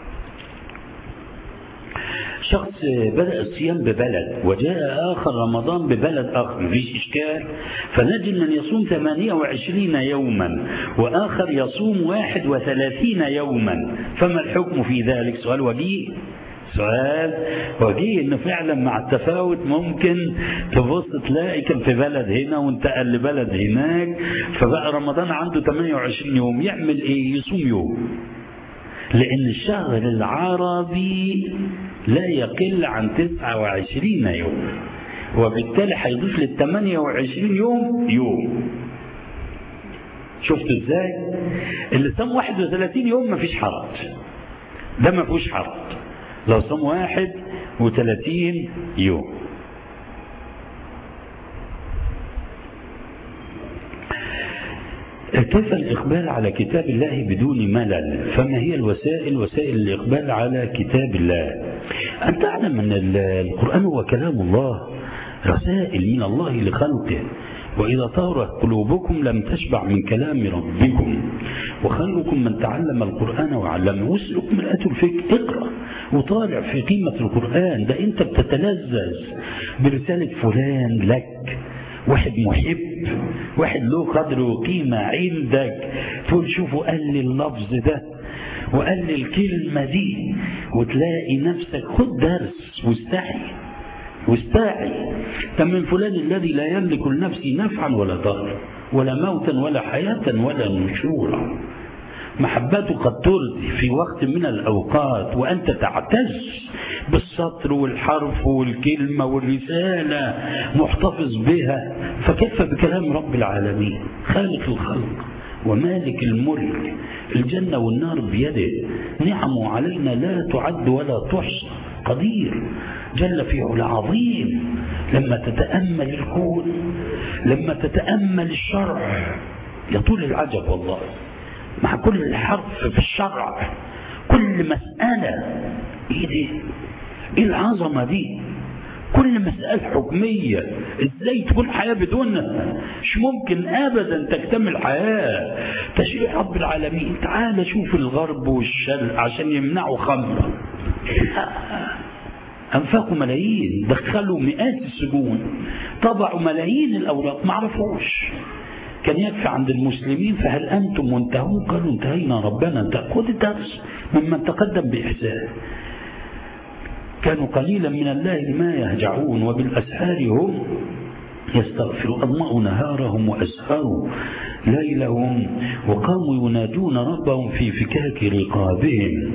شخص بدأ الصيام ببلد وجاء آخر رمضان ببلد آخر مفيش إشكال فنجد من يصوم 28 يوما وآخر يصوم 31 يوما فما الحكم في ذلك سؤال وجيه سؤال وجيه انه فعلا مع التفاوت ممكن تبص تلاقي كان في بلد هنا وانتقل لبلد هناك فبقى رمضان عنده 28 يوم يعمل ايه يصوم يوم لان الشهر العربي لا يقل عن 29 يوم وبالتالي هيضيف لل 28 يوم يوم شفتوا ازاي اللي صام 31 يوم مفيش حرج ده ما فيهوش حرج لو صام 31 يوم كيف الإقبال على كتاب الله بدون ملل فما هي الوسائل وسائل الإقبال على كتاب الله أن تعلم أن القرآن هو كلام الله رسائل من الله لخلقه وإذا طارت قلوبكم لم تشبع من كلام ربكم وخيركم من تعلم القرآن وعلمه واسلك مرآة الفكر اقرأ وطالع في قيمة القرآن ده أنت بتتلذذ برسالة فلان لك واحد محب واحد له قدر وقيمة عندك تقول شوفوا قال لي اللفظ ده وقال لي الكلمة دي وتلاقي نفسك خد درس واستحي واستاعي طب من فلان الذي لا يملك لنفسه نفعا ولا ضرا ولا موتا ولا حياة ولا نشورا محبته قد ترضي في وقت من الأوقات وأنت تعتز بالسطر والحرف والكلمة والرسالة محتفظ بها فكيف بكلام رب العالمين خالق الخلق ومالك الملك الجنة والنار بيده نعمه علينا لا تعد ولا تحصى قدير جل في علا عظيم لما تتأمل الكون لما تتأمل الشرع يطول العجب والله مع كل حرف في الشرع كل مسألة ايه دي ايه العظمة دي كل مسألة حكمية ازاي تكون حياة بدونها مش ممكن ابدا تكتمل حياة تشريع رب العالمين تعال شوف الغرب والشرق عشان يمنعوا خمرة انفقوا ملايين دخلوا مئات السجون طبعوا ملايين الاوراق ما عرفوش كان يكفي عند المسلمين فهل انتم منتهون قالوا انتهينا ربنا خذ الدرس ممن تقدم باحسان كانوا قليلا من الليل ما يهجعون وبالاسحار هم يستغفروا أضمأوا نهارهم وأسهروا ليلهم وقاموا ينادون ربهم في فكاك رقابهم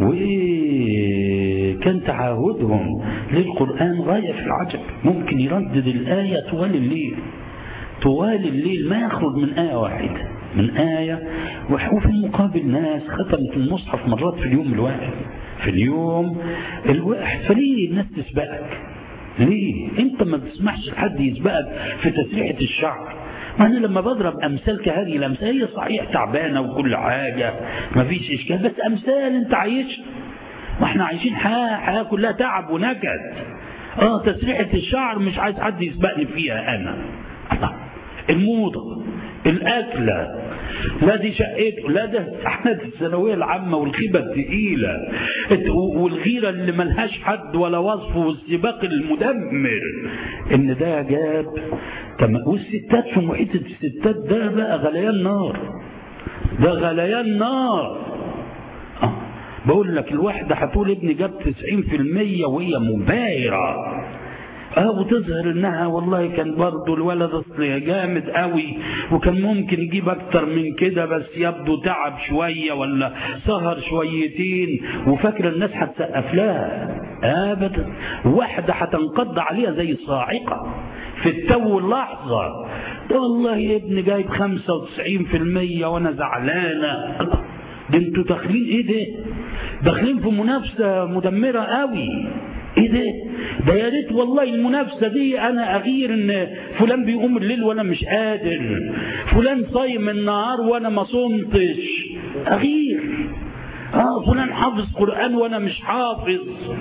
وكان تعاهدهم للقرآن غاية في العجب ممكن يردد الآية طوال الليل طوال الليل ما يخرج من آية واحدة من آية وفي المقابل ناس ختمت المصحف مرات في اليوم الواحد في اليوم الواحد فليه الناس تسبقك ليه انت ما تسمحش لحد يسبقك في تسريحة الشعر ما انا لما بضرب امثال كهذه الامثال هي صحيح تعبانه وكل حاجه ما فيش اشكال بس امثال انت عايشها ما احنا عايشين حياه حياه كلها تعب ونكد اه تسريحه الشعر مش عايز حد يسبقني فيها انا الله الموضه الاكله لا دي شقته لا ده امتحانات الثانويه العامه والخيبه الثقيله والغيره اللي ملهاش حد ولا وصف والسباق المدمر ان ده جاب تم والستات في محيط الستات ده بقى غليان نار ده غليان نار آه. بقول لك الواحده هتقول ابني جاب 90% وهي مباهره اه وتظهر انها والله كان برضه الولد اصل جامد قوي وكان ممكن يجيب اكتر من كده بس يبدو تعب شويه ولا سهر شويتين وفاكره الناس هتسقف لها ابدا واحده هتنقض عليها زي الصاعقه في التو اللحظه ده والله يا ابني جايب 95% وانا زعلانه ده انتوا داخلين ايه ده؟ داخلين في منافسه مدمره قوي ايه ده؟ ده يا ريت والله المنافسه دي انا اغير ان فلان بيقوم الليل وانا مش قادر فلان صايم النهار وانا ما صمتش اغير اه فلان حافظ قران وانا مش حافظ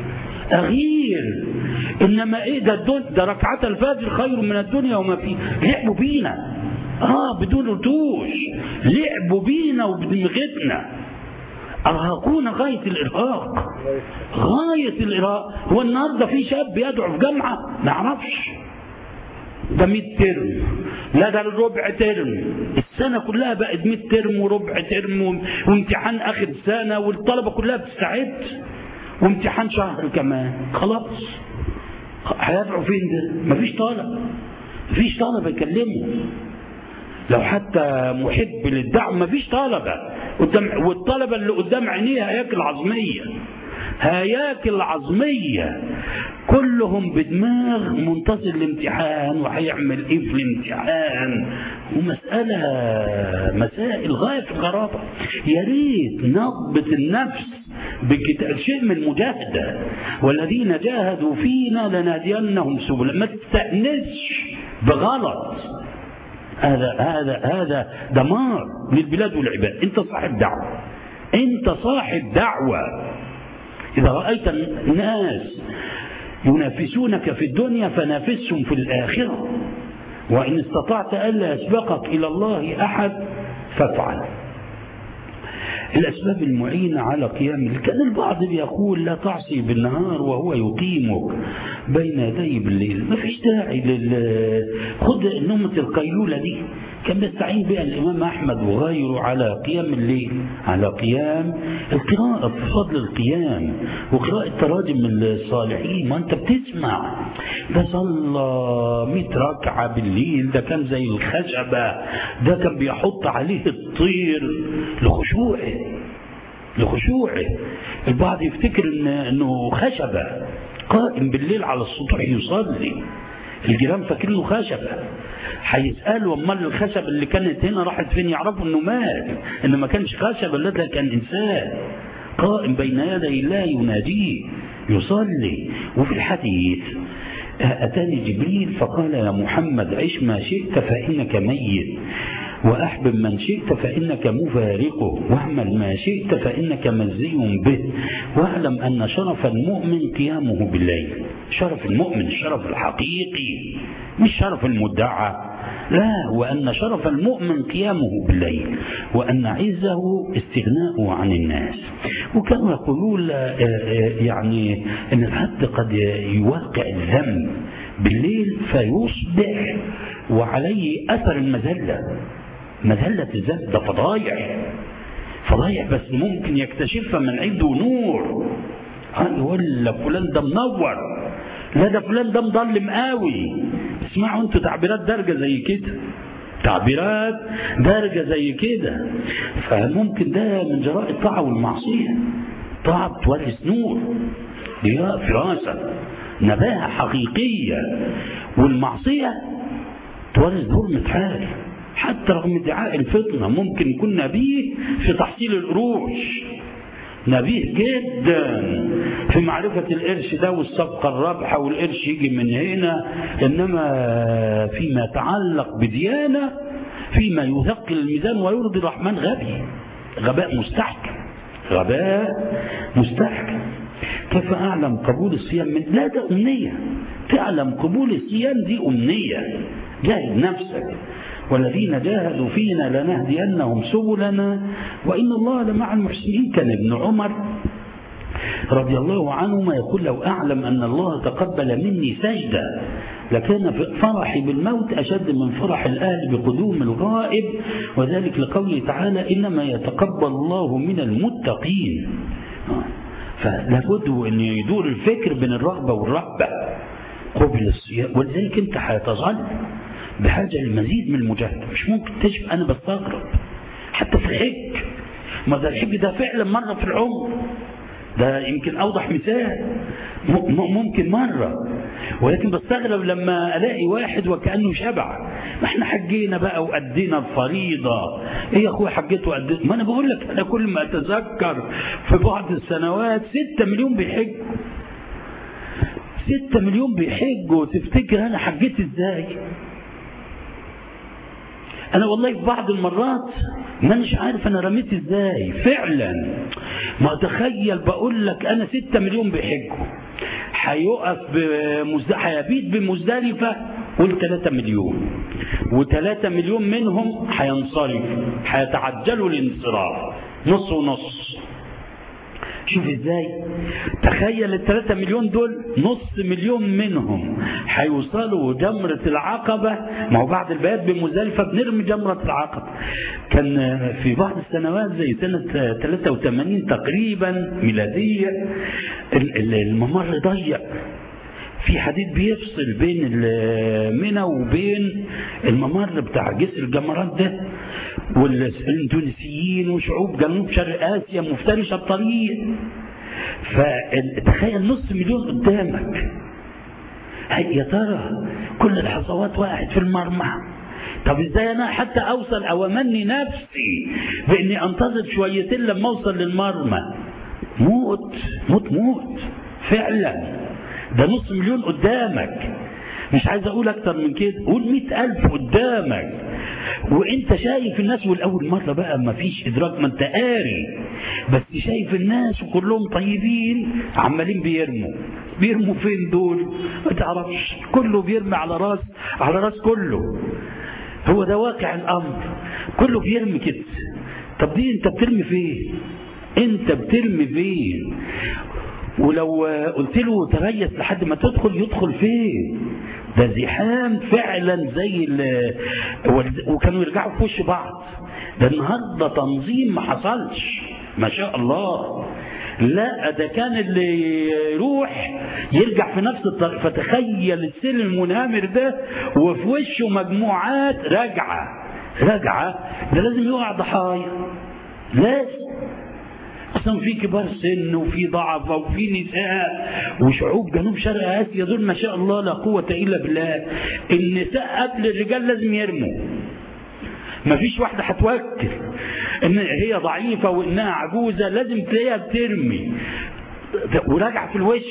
اغير انما ايه ده الدن... ده ركعات الفجر خير من الدنيا وما فيه لعبوا بينا اه بدون رتوش لعبوا بينا وبدماغتنا ارهقونا غايه الارهاق غايه الارهاق هو النهارده في شاب يدعو في جامعه ما يعرفش ده 100 ترم لا ده الربع ترم السنة كلها بقت 100 ترم وربع ترم وامتحان آخر سنة والطلبة كلها بتستعد وامتحان شهر كمان خلاص هيدعوا فين ده؟ مفيش طالب مفيش طلبة يكلموا لو حتى محب للدعم مفيش طلبة قدام والطلبة اللي قدام عينيه هياكل عظمية هياكل عظمية كلهم بدماغ منتظر الامتحان وهيعمل ايه في الامتحان ومسألة مسائل غاية في الغرابة يا ريت نضبط النفس بكتاب شيء من المجاهدة والذين جاهدوا فينا لنهدينهم سبلا ما تستأنسش بغلط هذا هذا هذا دمار للبلاد والعباد انت صاحب دعوة انت صاحب دعوة إذا رأيت الناس ينافسونك في الدنيا فنافسهم في الآخرة وإن استطعت ألا يسبقك إلى الله أحد فافعل الأسباب المعينة على قيام الليل كان البعض بيقول لا تعصي بالنهار وهو يقيمك بين يدي بالليل ما فيش داعي لل خد نومة القيلولة دي كان بيستعين بها الإمام أحمد وغيره على قيام الليل على قيام القراءة بفضل القيام وقراءة تراجم الصالحين ما أنت بتسمع ده صلى 100 ركعة بالليل ده كان زي الخشبة ده كان بيحط عليه الطير لخشوعه لخشوعه البعض يفتكر إن انه خشبة قائم بالليل على السطوح يصلي الجيران فاكرينه خشبة هيسألوا امال الخشب اللي كانت هنا راحت فين يعرفوا انه مات انه ما كانش خشبة لا ده كان انسان قائم بين يدي الله يناديه يصلي وفي الحديث أتاني جبريل فقال يا محمد عش ما شئت فإنك ميت وأحبب من شئت فإنك مفارقه واعمل ما شئت فإنك مزي به واعلم أن شرف المؤمن قيامه بالليل شرف المؤمن الشرف الحقيقي مش شرف المدعى لا وأن شرف المؤمن قيامه بالليل وأن عزه استغناؤه عن الناس وكانوا يقولون يعني أن العبد قد يوقع الذنب بالليل فيصبح وعليه أثر المذلة مذلة الذنب ده فضايع فضايع بس ممكن يكتشفها من عنده نور يقول لك فلان ده منور لا ده فلان ده مظلم قوي اسمعوا انتوا تعبيرات درجة زي كده تعبيرات درجة زي كده فممكن ده من جراء الطاعة والمعصية طاعة بتورث نور ضياء فراسة نباهة حقيقية والمعصية تورث ظلمة حال حتى رغم ادعاء الفطنة ممكن يكون نبيه في تحصيل القروش نبيه جدا في معرفة القرش ده والصفقة الرابحة والقرش يجي من هنا إنما فيما يتعلق بديانة فيما يثقل الميزان ويرضي الرحمن غبي غباء مستحكم غباء مستحكم كيف أعلم قبول الصيام من لا ده أمنية تعلم قبول الصيام دي أمنية جاهد نفسك والذين جاهدوا فينا لنهدينهم سبلنا وإن الله لمع المحسنين كان ابن عمر رضي الله عنهما يقول لو أعلم أن الله تقبل مني سجدة لكان فرحي بالموت أشد من فرح الأهل بقدوم الغائب وذلك لقوله تعالى إنما يتقبل الله من المتقين فلابد أن يدور الفكر بين الرغبة والرهبة قبل الصيام ولذلك انت هتظل بحاجة لمزيد من المجاهدة مش ممكن تجب أنا بستغرب حتى في الحج ما ده الحج ده فعلا مرة في العمر ده يمكن أوضح مثال ممكن مرة ولكن بستغرب لما ألاقي واحد وكأنه شبع ما احنا حجينا بقى وأدينا الفريضة ايه يا أخويا حجيت وأديت ما أنا بقول لك أنا كل ما أتذكر في بعض السنوات ستة مليون بيحجوا ستة مليون بيحجوا تفتكر أنا حجيت إزاي انا والله في بعض المرات ما مش عارف انا رميت ازاي فعلا ما اتخيل بقول لك انا ستة مليون بيحجوا هيقف بمزد... هيبيت بمزدلفة قول 3 مليون و3 مليون منهم هينصرف هيتعجلوا الانصراف نص ونص شوف ازاي تخيل الثلاثة مليون دول نص مليون منهم هيوصلوا جمرة العقبة ما هو بعد البيات بمزدلفة بنرمي جمرة العقبة كان في بعض السنوات زي سنة 83 تقريبا ميلادية الممر ضيق في حديد بيفصل بين منى وبين الممر بتاع جسر الجمرات ده والاندونيسيين وشعوب جنوب شرق اسيا مفترشه الطريق فتخيل نص مليون قدامك يا ترى كل الحصوات وقعت في المرمى طب ازاي انا حتى اوصل او امني نفسي باني انتظر شويتين لما اوصل للمرمى موت موت موت فعلا ده نص مليون قدامك مش عايز اقول اكتر من كده قول مئة الف قدامك وانت شايف الناس والاول مرة بقى ما فيش ادراك ما انت قاري بس شايف الناس وكلهم طيبين عمالين بيرموا بيرموا فين دول ما تعرفش كله بيرمي على راس على راس كله هو ده واقع الامر كله بيرمي كده طب دي انت بترمي فين انت بترمي فين ولو قلت له تريث لحد ما تدخل يدخل فين ده زحام فعلا زي وكانوا يرجعوا في وش بعض ده النهارده تنظيم ما حصلش ما شاء الله لا ده كان اللي يروح يرجع في نفس الطريق فتخيل السلم المنهمر ده وفي وشه مجموعات راجعه راجعه ده لازم يقع ضحايا لازم اصلا في كبار سن وفي ضعف وفي نساء وشعوب جنوب شرق اسيا دول ما شاء الله لا قوه الا بالله النساء قبل الرجال لازم يرموا ما فيش واحده هتوكل ان هي ضعيفه وانها عجوزه لازم تلاقيها بترمي وراجعه في الوش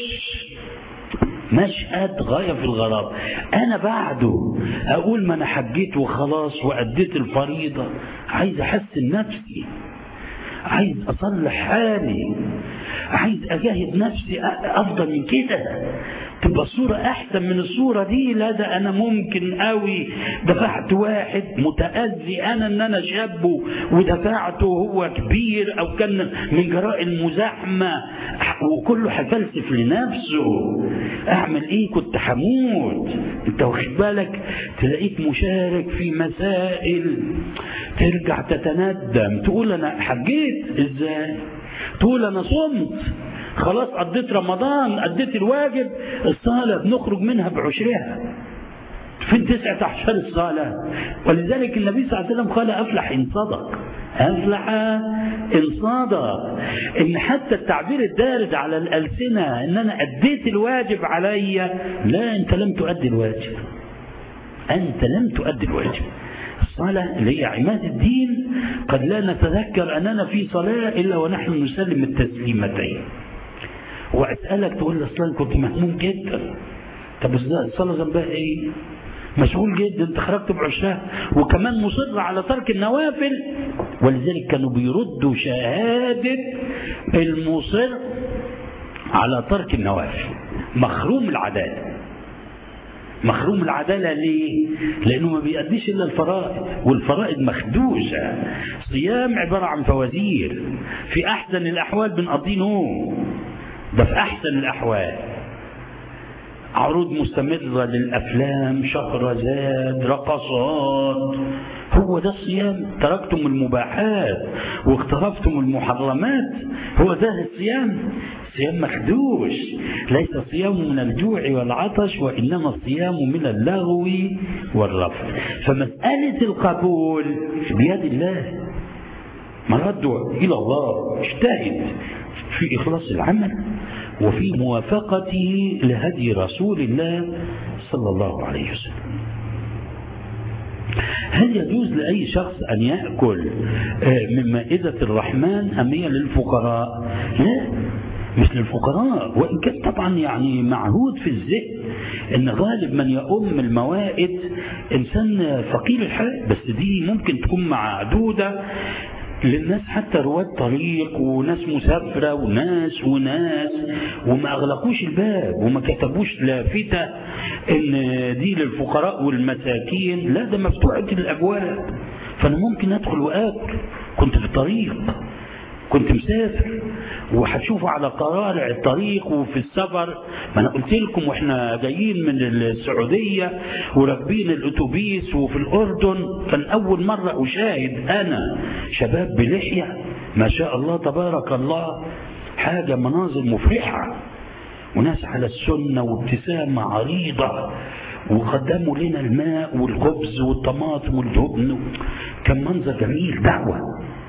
مشهد غايه في الغرابه انا بعده اقول ما انا حجيت وخلاص واديت الفريضه عايز احسن نفسي عايز اصلح حالي عايز اجاهد نفسي افضل من كده تبقى الصورة أحسن من الصورة دي لا ده أنا ممكن قوي دفعت واحد متأذي أنا إن أنا شاب ودفعته وهو كبير أو كان من جراء المزاحمة وكله هيفلسف لنفسه أعمل إيه كنت هموت أنت واخد بالك تلاقيك مشارك في مسائل ترجع تتندم تقول أنا حجيت إزاي تقول أنا صمت خلاص قضيت رمضان أديت الواجب الصلاة بنخرج منها بعشرها فين تسعة عشر الصلاة ولذلك النبي صلى الله عليه وسلم قال أفلح إن صدق أفلح إن صدق إن حتى التعبير الدارج على الألسنة إن أنا أديت الواجب علي لا أنت لم تؤدي الواجب أنت لم تؤدي الواجب الصلاة اللي هي عماد الدين قد لا نتذكر أننا في صلاة إلا ونحن نسلم التسليمتين وأسألك تقول لي أصلا كنت مهموم جدا طب الصلاة ذنبها إيه؟ مشغول جدا انت خرجت بعشرها وكمان مصر على ترك النوافل ولذلك كانوا بيردوا شهادة المصر على ترك النوافل مخروم العدالة مخروم العدالة ليه؟ لأنه ما بيأديش إلا الفرائض والفرائض مخدوشة صيام عبارة عن فوازير في أحسن الأحوال بنقضيه نوم ده في أحسن الأحوال عروض مستمرة للأفلام شهرزاد رقصات هو ده الصيام تركتم المباحات واقترفتم المحرمات هو ده الصيام صيام مخدوش ليس الصيام من الجوع والعطش وإنما الصيام من اللغو والرفض فمسألة القبول بيد الله مرده إلى الله اجتهد في إخلاص العمل وفي موافقته لهدي رسول الله صلى الله عليه وسلم هل يجوز لأي شخص أن يأكل من مائدة الرحمن أم هي للفقراء لا مش للفقراء وإن كان طبعا يعني معهود في الذهن أن غالب من يؤم الموائد إنسان فقير الحال بس دي ممكن تكون معدودة للناس حتى رواد طريق وناس مسافرة وناس وناس وما أغلقوش الباب وما كتبوش لافتة إن دي للفقراء والمساكين لا ده مفتوحة الأبواب فأنا ممكن أدخل وآكل كنت في الطريق كنت مسافر وهتشوفوا على قرارع الطريق وفي السفر ما انا قلت لكم واحنا جايين من السعوديه وراكبين الاتوبيس وفي الاردن كان اول مره اشاهد انا شباب بلحيه ما شاء الله تبارك الله حاجه مناظر مفرحه وناس على السنه وابتسامه عريضه وقدموا لنا الماء والخبز والطماطم والجبن كان منظر جميل دعوه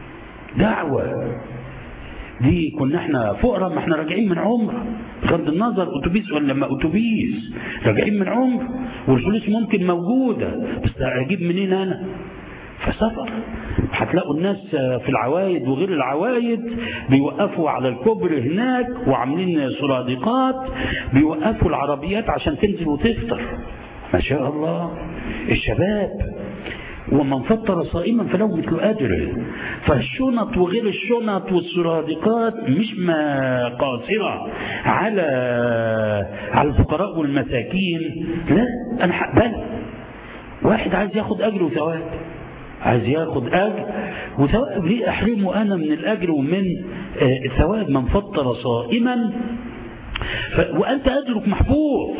دعوة دي كنا احنا فقراء ما احنا راجعين من عمره بغض النظر اتوبيس ولا ما اتوبيس راجعين من عمره والفلوس ممكن موجوده بس اجيب منين انا فسفر هتلاقوا الناس في العوايد وغير العوايد بيوقفوا على الكوبري هناك وعاملين سرادقات بيوقفوا العربيات عشان تنزل وتفطر ما شاء الله الشباب ومن فطر صائما فله مثل اجره فالشنط وغير الشنط والسرادقات مش ما قاصره على على الفقراء والمساكين لا انا هقبل واحد عايز ياخد اجر وثواب عايز ياخد اجر وثواب ليه احرمه انا من الاجر ومن الثواب من فطر صائما ف... وانت اجرك محفوظ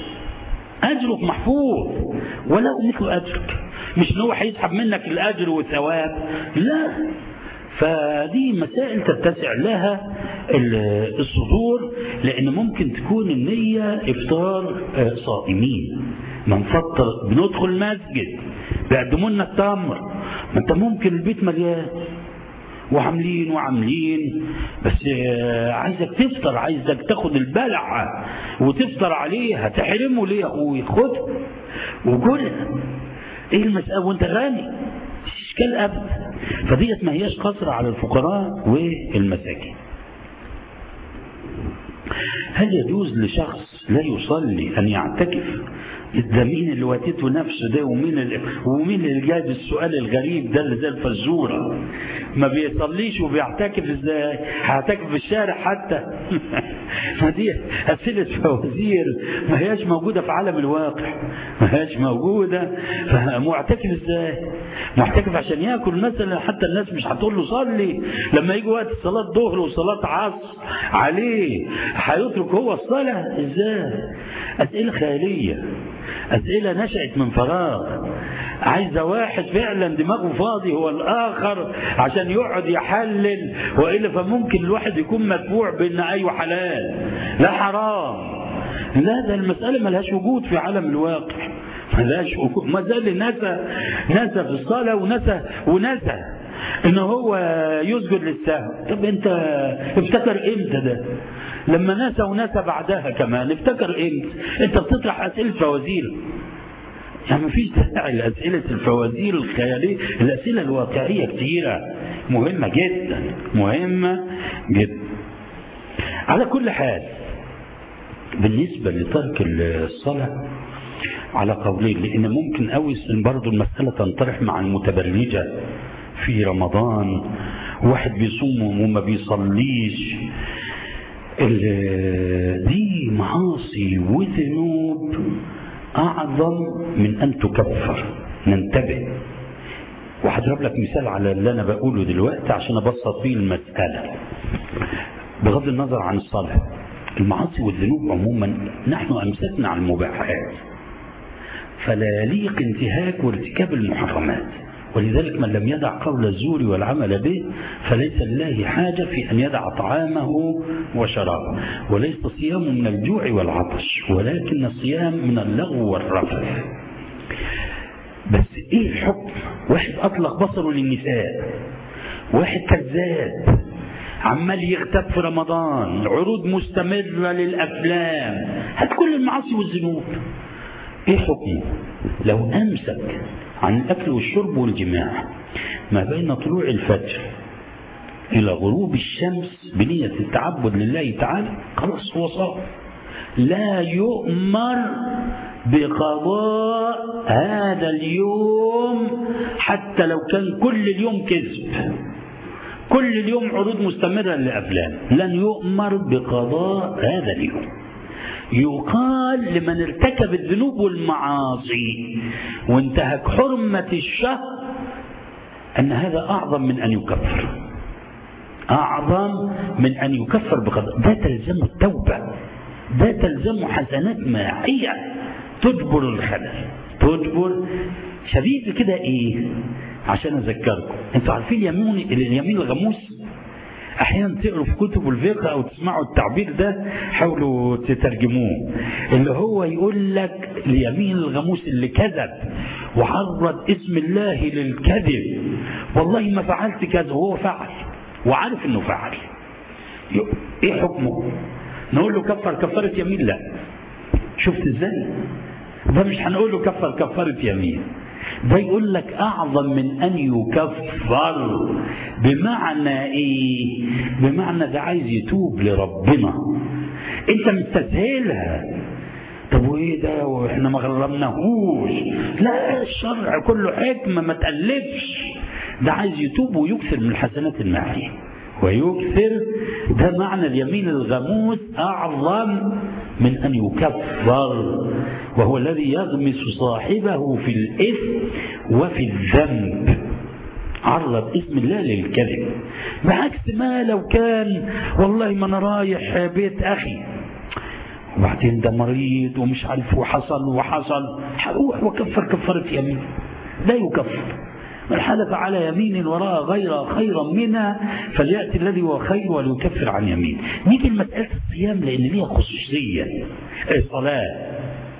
اجرك محفوظ وله مثل اجرك مش ان هو هيسحب منك الاجر والثواب لا فدي مسائل تتسع لها الصدور لان ممكن تكون النية افطار صائمين من فطر بندخل مسجد بيقدموا لنا التمر ما انت ممكن البيت مليان وعاملين وعاملين بس عايزك تفطر عايزك تاخد البلعة وتفطر عليها تحرمه ليه يا اخوي خدها وكلها ايه المسألة وانت غني مش اشكال ابدا فديت ما هياش قصر على الفقراء والمساكين هل يجوز لشخص لا يصلي ان يعتكف ده مين اللي واتته نفسه ده ومين اللي ومين اللي جاب السؤال الغريب ده اللي زي الفزوره ما بيصليش وبيعتكف ازاي هيعتكف في الشارع حتى ما دي اسئله فوازير ما هياش موجوده في عالم الواقع ما هياش موجوده فمعتكف ازاي معتكف عشان ياكل مثلا حتى الناس مش هتقول له صلي لما يجي وقت صلاه ظهر وصلاه عصر عليه هيترك هو الصلاه ازاي اسئله خياليه أسئلة نشأت من فراغ عايزة واحد فعلا دماغه فاضي هو الآخر عشان يقعد يحلل وإلا فممكن الواحد يكون مدفوع بأن أيوه حلال لا حرام لا ده المسألة ملهاش وجود في عالم الواقع ملهاش وجود ما زال نسى نسى في الصلاة ونسى ونسى ان هو يسجد للسهو طب انت افتكر امتى ده لما نسى ونسى بعدها كمان افتكر امتى انت بتطرح اسئله فوازير يعني مفيش داعي لاسئله الفوازير الخياليه الاسئله الواقعيه كثيره مهمه جدا مهمه جدا على كل حال بالنسبه لترك الصلاه على قولين لان ممكن قوي برضه المساله تنطرح مع المتبرجه في رمضان واحد بيصوم وما بيصليش دي معاصي وذنوب أعظم من أن تكفر ننتبه وهضرب لك مثال على اللي أنا بقوله دلوقتي عشان أبسط بيه المسألة بغض النظر عن الصلاة المعاصي والذنوب عموما نحن أمسكنا على المباحات فلا يليق انتهاك وارتكاب المحرمات ولذلك من لم يدع قول الزور والعمل به فليس لله حاجة في أن يدع طعامه وشرابه وليس الصيام من الجوع والعطش ولكن الصيام من اللغو والرفث بس ايه الحكم واحد اطلق بصره للنساء واحد كذاب عمال يغتاب في رمضان عروض مستمرة للأفلام هات كل المعاصي والذنوب ايه حكمه لو امسك عن الاكل والشرب والجماع ما بين طلوع الفجر الى غروب الشمس بنية التعبد لله تعالى خلاص هو صار لا يؤمر بقضاء هذا اليوم حتى لو كان كل اليوم كذب كل اليوم عروض مستمرة للأفلام لن يؤمر بقضاء هذا اليوم يقال لمن ارتكب الذنوب والمعاصي وانتهك حرمة الشهر أن هذا أعظم من أن يكفر أعظم من أن يكفر بقضاء ده تلزم التوبة ده تلزم حسنات ماحية تجبر الخلل تجبر شبيه كده ايه عشان اذكركم انتوا عارفين اليمين اليمين الغموس احيانا تقروا في كتب الفقه او تسمعوا التعبير ده حاولوا تترجموه اللي هو يقول لك اليمين الغموس اللي كذب وعرض اسم الله للكذب والله ما فعلت كذا وهو فعل وعارف انه فعل ايه حكمه نقول له كفر كفاره يمين لا شفت ازاي ده مش هنقول له كفر كفاره يمين ده يقول لك اعظم من ان يكفر بمعنى ايه بمعنى ده عايز يتوب لربنا انت مستسهلها طب وايه ده واحنا ما غرمناهوش لا الشرع كله حكمه ما تقلبش ده عايز يتوب ويكثر من الحسنات الماحيه ويكثر ده معنى اليمين الغموس اعظم من ان يكفر وهو الذي يغمس صاحبه في الاثم وفي الذنب عرض اسم الله للكذب بعكس ما لو كان والله ما انا رايح بيت اخي وبعدين ده مريض ومش عارف وحصل وحصل هروح وكفر كفاره يمين لا يكفر من حلف على يمين وراء غير خيرا منها فليأتي الذي هو خير وليكفر عن يمين نيجي لمسألة الصيام لأن ليها خصوصية الصلاة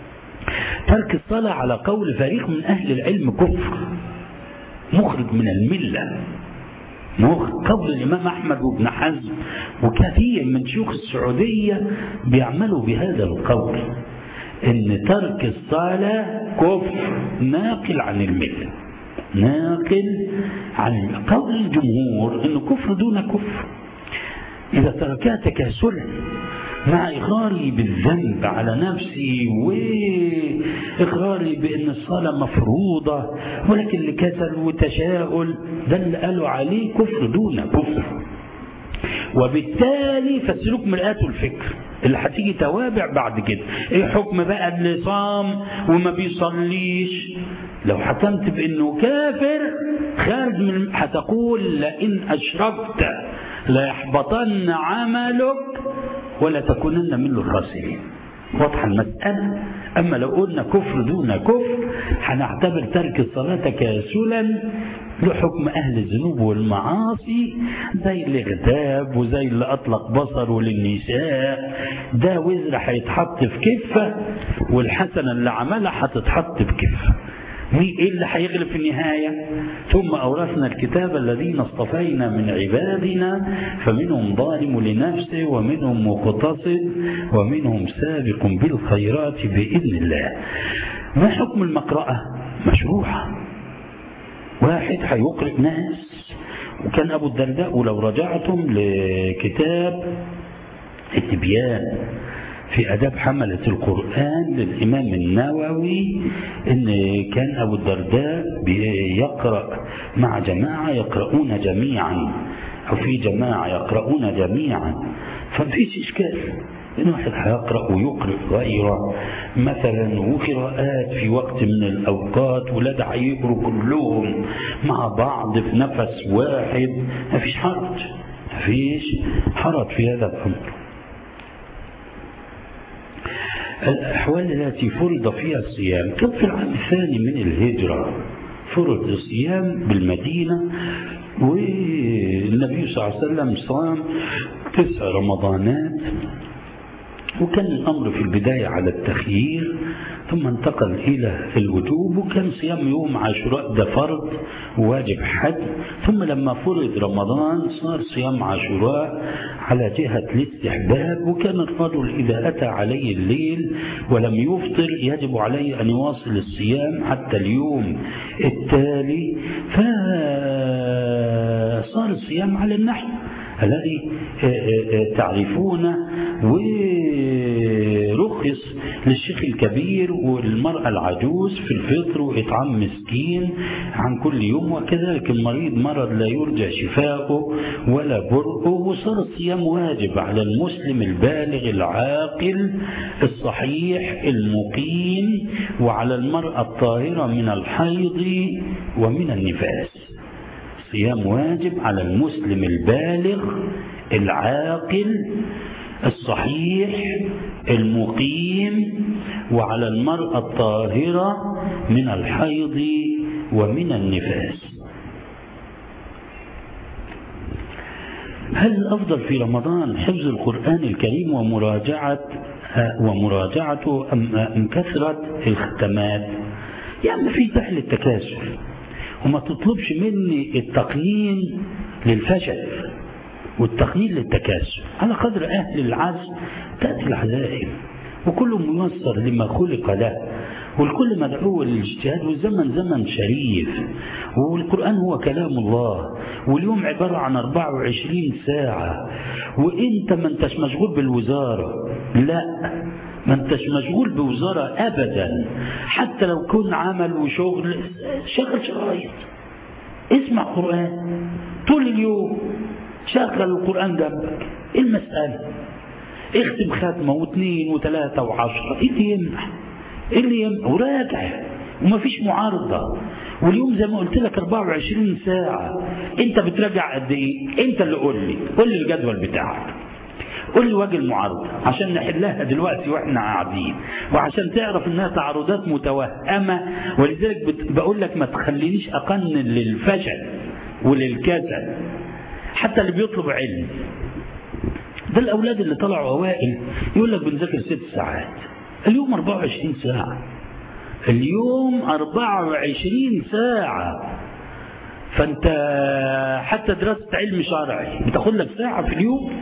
ترك الصلاة على قول فريق من أهل العلم كفر مخرج من الملة قول الإمام أحمد وابن حزم وكثير من شيوخ السعودية بيعملوا بهذا القول إن ترك الصلاة كفر ناقل عن الملة ناقل عن قول الجمهور انه كفر دون كفر اذا تركها تكاسلا مع اقراري بالذنب على نفسي واقراري بان الصلاه مفروضه ولكن لكسل وتشاؤل ده اللي قالوا عليه كفر دون كفر وبالتالي فالسلوك مرآة الفكر اللي هتيجي توابع بعد كده ايه حكم بقى اللي صام وما بيصليش لو حكمت بانه كافر خارج من هتقول لئن اشركت ليحبطن عملك ولا تكونن من الخاسرين واضحه المساله اما لو قلنا كفر دون كفر هنعتبر ترك الصلاه تكاسلا لحكم أهل الذنوب والمعاصي زي اللي اغتاب وزي اللي أطلق بصره للنساء ده وزر هيتحط في كفة والحسنة اللي عملها هتتحط في كفة مين ايه اللي هيغلب في النهاية ثم أورثنا الكتاب الذين اصطفينا من عبادنا فمنهم ظالم لنفسه ومنهم مقتصد ومنهم سابق بالخيرات بإذن الله ما حكم المقرأة مشروعة واحد هيقرئ ناس وكان أبو الدرداء ولو رجعتم لكتاب التبيان في أداب حملة القرآن للإمام النووي إن كان أبو الدرداء بيقرأ مع جماعة يقرؤون جميعا أو في جماعة يقرؤون جميعا فمفيش إشكال إن واحد هيقرأ ويقرأ غيره مثلا وقراءات في وقت من الأوقات ولاد هيقروا كلهم مع بعض في نفس واحد مفيش حرج مفيش حرج في هذا الأمر الأحوال التي فرض فيها الصيام كان في العام الثاني من الهجرة فرض الصيام بالمدينة والنبي صلى الله عليه وسلم صام تسع رمضانات وكان الأمر في البداية على التخيير ثم انتقل إلى الوجوب وكان صيام يوم عاشوراء ده فرض وواجب حد ثم لما فرض رمضان صار صيام عاشوراء على جهة الاستحباب وكان الرجل إذا أتى عليه الليل ولم يفطر يجب عليه أن يواصل الصيام حتى اليوم التالي فصار الصيام على النحو الذي تعرفونه ورخص للشيخ الكبير والمرأة العجوز في الفطر وإطعام مسكين عن كل يوم وكذلك المريض مرض لا يرجى شفاؤه ولا برؤه وصار الصيام واجب على المسلم البالغ العاقل الصحيح المقيم وعلى المرأة الطاهرة من الحيض ومن النفاس صيام واجب على المسلم البالغ العاقل الصحيح المقيم وعلى المرأة الطاهرة من الحيض ومن النفاس هل الأفضل في رمضان حفظ القرآن الكريم ومراجعة ومراجعته أم, أم كثرة الختمات يعني في داعي للتكاسل وما تطلبش مني التقييم للفشل والتقييم للتكاسل على قدر أهل العزم تأتي العزائم وكل ميسر لما خلق له والكل مدعو للاجتهاد والزمن زمن شريف والقرآن هو كلام الله واليوم عبارة عن 24 ساعة وانت ما انتش مشغول بالوزارة لا ما انتش مشغول بوزارة ابدا حتى لو كن عمل وشغل شغل شرايط اسمع قرآن طول اليوم شغل القرآن جنبك ايه المسألة اختم ختمة واثنين وثلاثة وعشرة ايه اللي يمنع ايه اللي يمنع وراجع ومفيش معارضة واليوم زي ما قلت لك 24 ساعة انت بتراجع قد ايه انت اللي قول لي قول لي الجدول بتاعك قول لي وجه المعارضة عشان نحلها دلوقتي واحنا قاعدين وعشان تعرف انها تعارضات متوهمة ولذلك بقول لك ما تخلينيش اقنن للفشل وللكسل حتى اللي بيطلب علم ده الاولاد اللي طلعوا اوائل يقول لك بنذاكر ست ساعات اليوم 24 ساعة اليوم 24 ساعة فانت حتى دراسة علم شرعي بتاخد لك ساعة في اليوم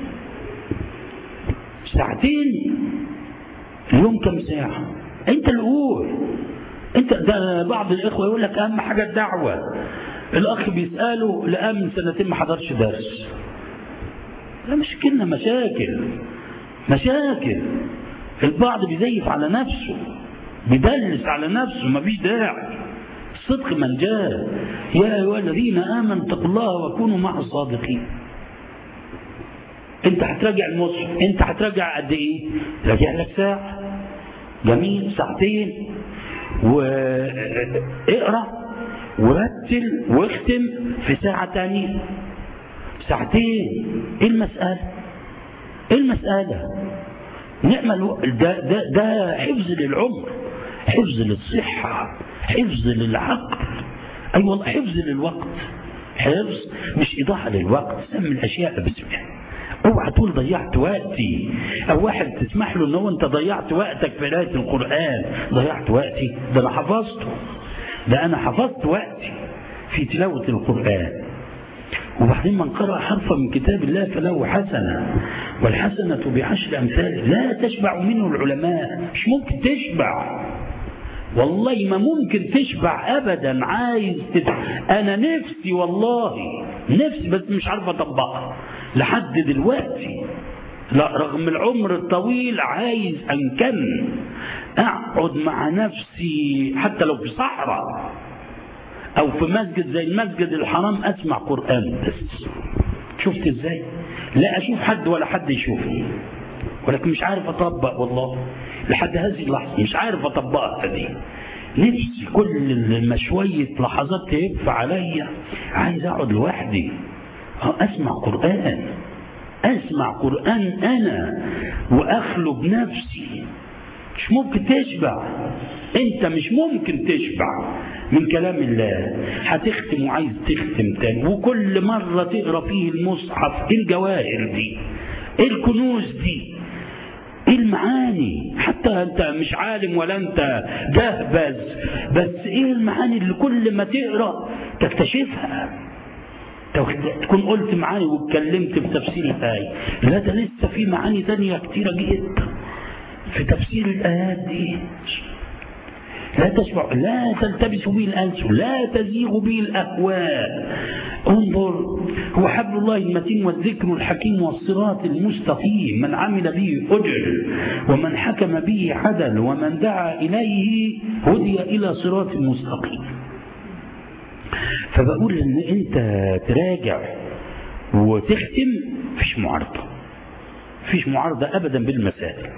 ساعتين اليوم كم ساعة انت اللي قول انت ده بعض الاخوة يقول لك اهم حاجة الدعوة الاخ بيسأله لقى من سنتين ما حضرش درس لا مشكلة مشاكل مشاكل البعض بيزيف على نفسه بيدلس على نفسه مفيش داعي الصدق من جاء يا ايها الذين امنوا اتقوا الله وكونوا مع الصادقين انت هتراجع المصحف انت هتراجع قد ايه راجع لك ساعه جميل ساعتين واقرا ورتل واختم في ساعه تانية ساعتين ايه المساله ايه المساله نعمل ده, ده, ده حفظ للعمر حفظ للصحة حفظ للعقل أي أيوة والله حفظ للوقت حفظ مش إضاعة للوقت سمي الأشياء باسمها اوعى تقول ضيعت وقتي او واحد تسمح له ان هو انت ضيعت وقتك في قرايه القران ضيعت وقتي ده انا حفظته ده انا حفظت وقتي في تلاوه القران وبعدين من قرأ حرفا من كتاب الله فله حسنة والحسنة بعشر أمثال لا تشبع منه العلماء مش ممكن تشبع والله ما ممكن تشبع أبدا عايز تت... أنا نفسي والله نفسي بس مش عارف أطبقها لحد دلوقتي لا رغم العمر الطويل عايز أنكن أقعد مع نفسي حتى لو في صحراء او في مسجد زي المسجد الحرام اسمع قران بس شفت ازاي لا اشوف حد ولا حد يشوفني ولكن مش عارف اطبق والله لحد هذه اللحظه مش عارف اطبقها دي نفسي كل ما شويه لحظات تهف عليا عايز اقعد لوحدي اسمع قران اسمع قران انا واخلو بنفسي مش ممكن تشبع انت مش ممكن تشبع من كلام الله هتختم وعايز تختم تاني وكل مرة تقرا فيه المصحف ايه الجواهر دي ايه الكنوز دي ايه المعاني حتى انت مش عالم ولا انت جهبذ بس ايه المعاني اللي كل ما تقرا تكتشفها تكون قلت معاني واتكلمت في تفسير الآية لا ده لسه في معاني تانية كتيرة جدا في تفسير الآيات دي لا تسمع لا تلتبس به الألسن لا تزيغ به الأهواء انظر هو حبل الله المتين والذكر الحكيم والصراط المستقيم من عمل به أجر ومن حكم به عدل ومن دعا إليه هدي إلى صراط مستقيم فبقول ان انت تراجع وتختم فيش معارضة فيش معارضة ابدا بالمسائل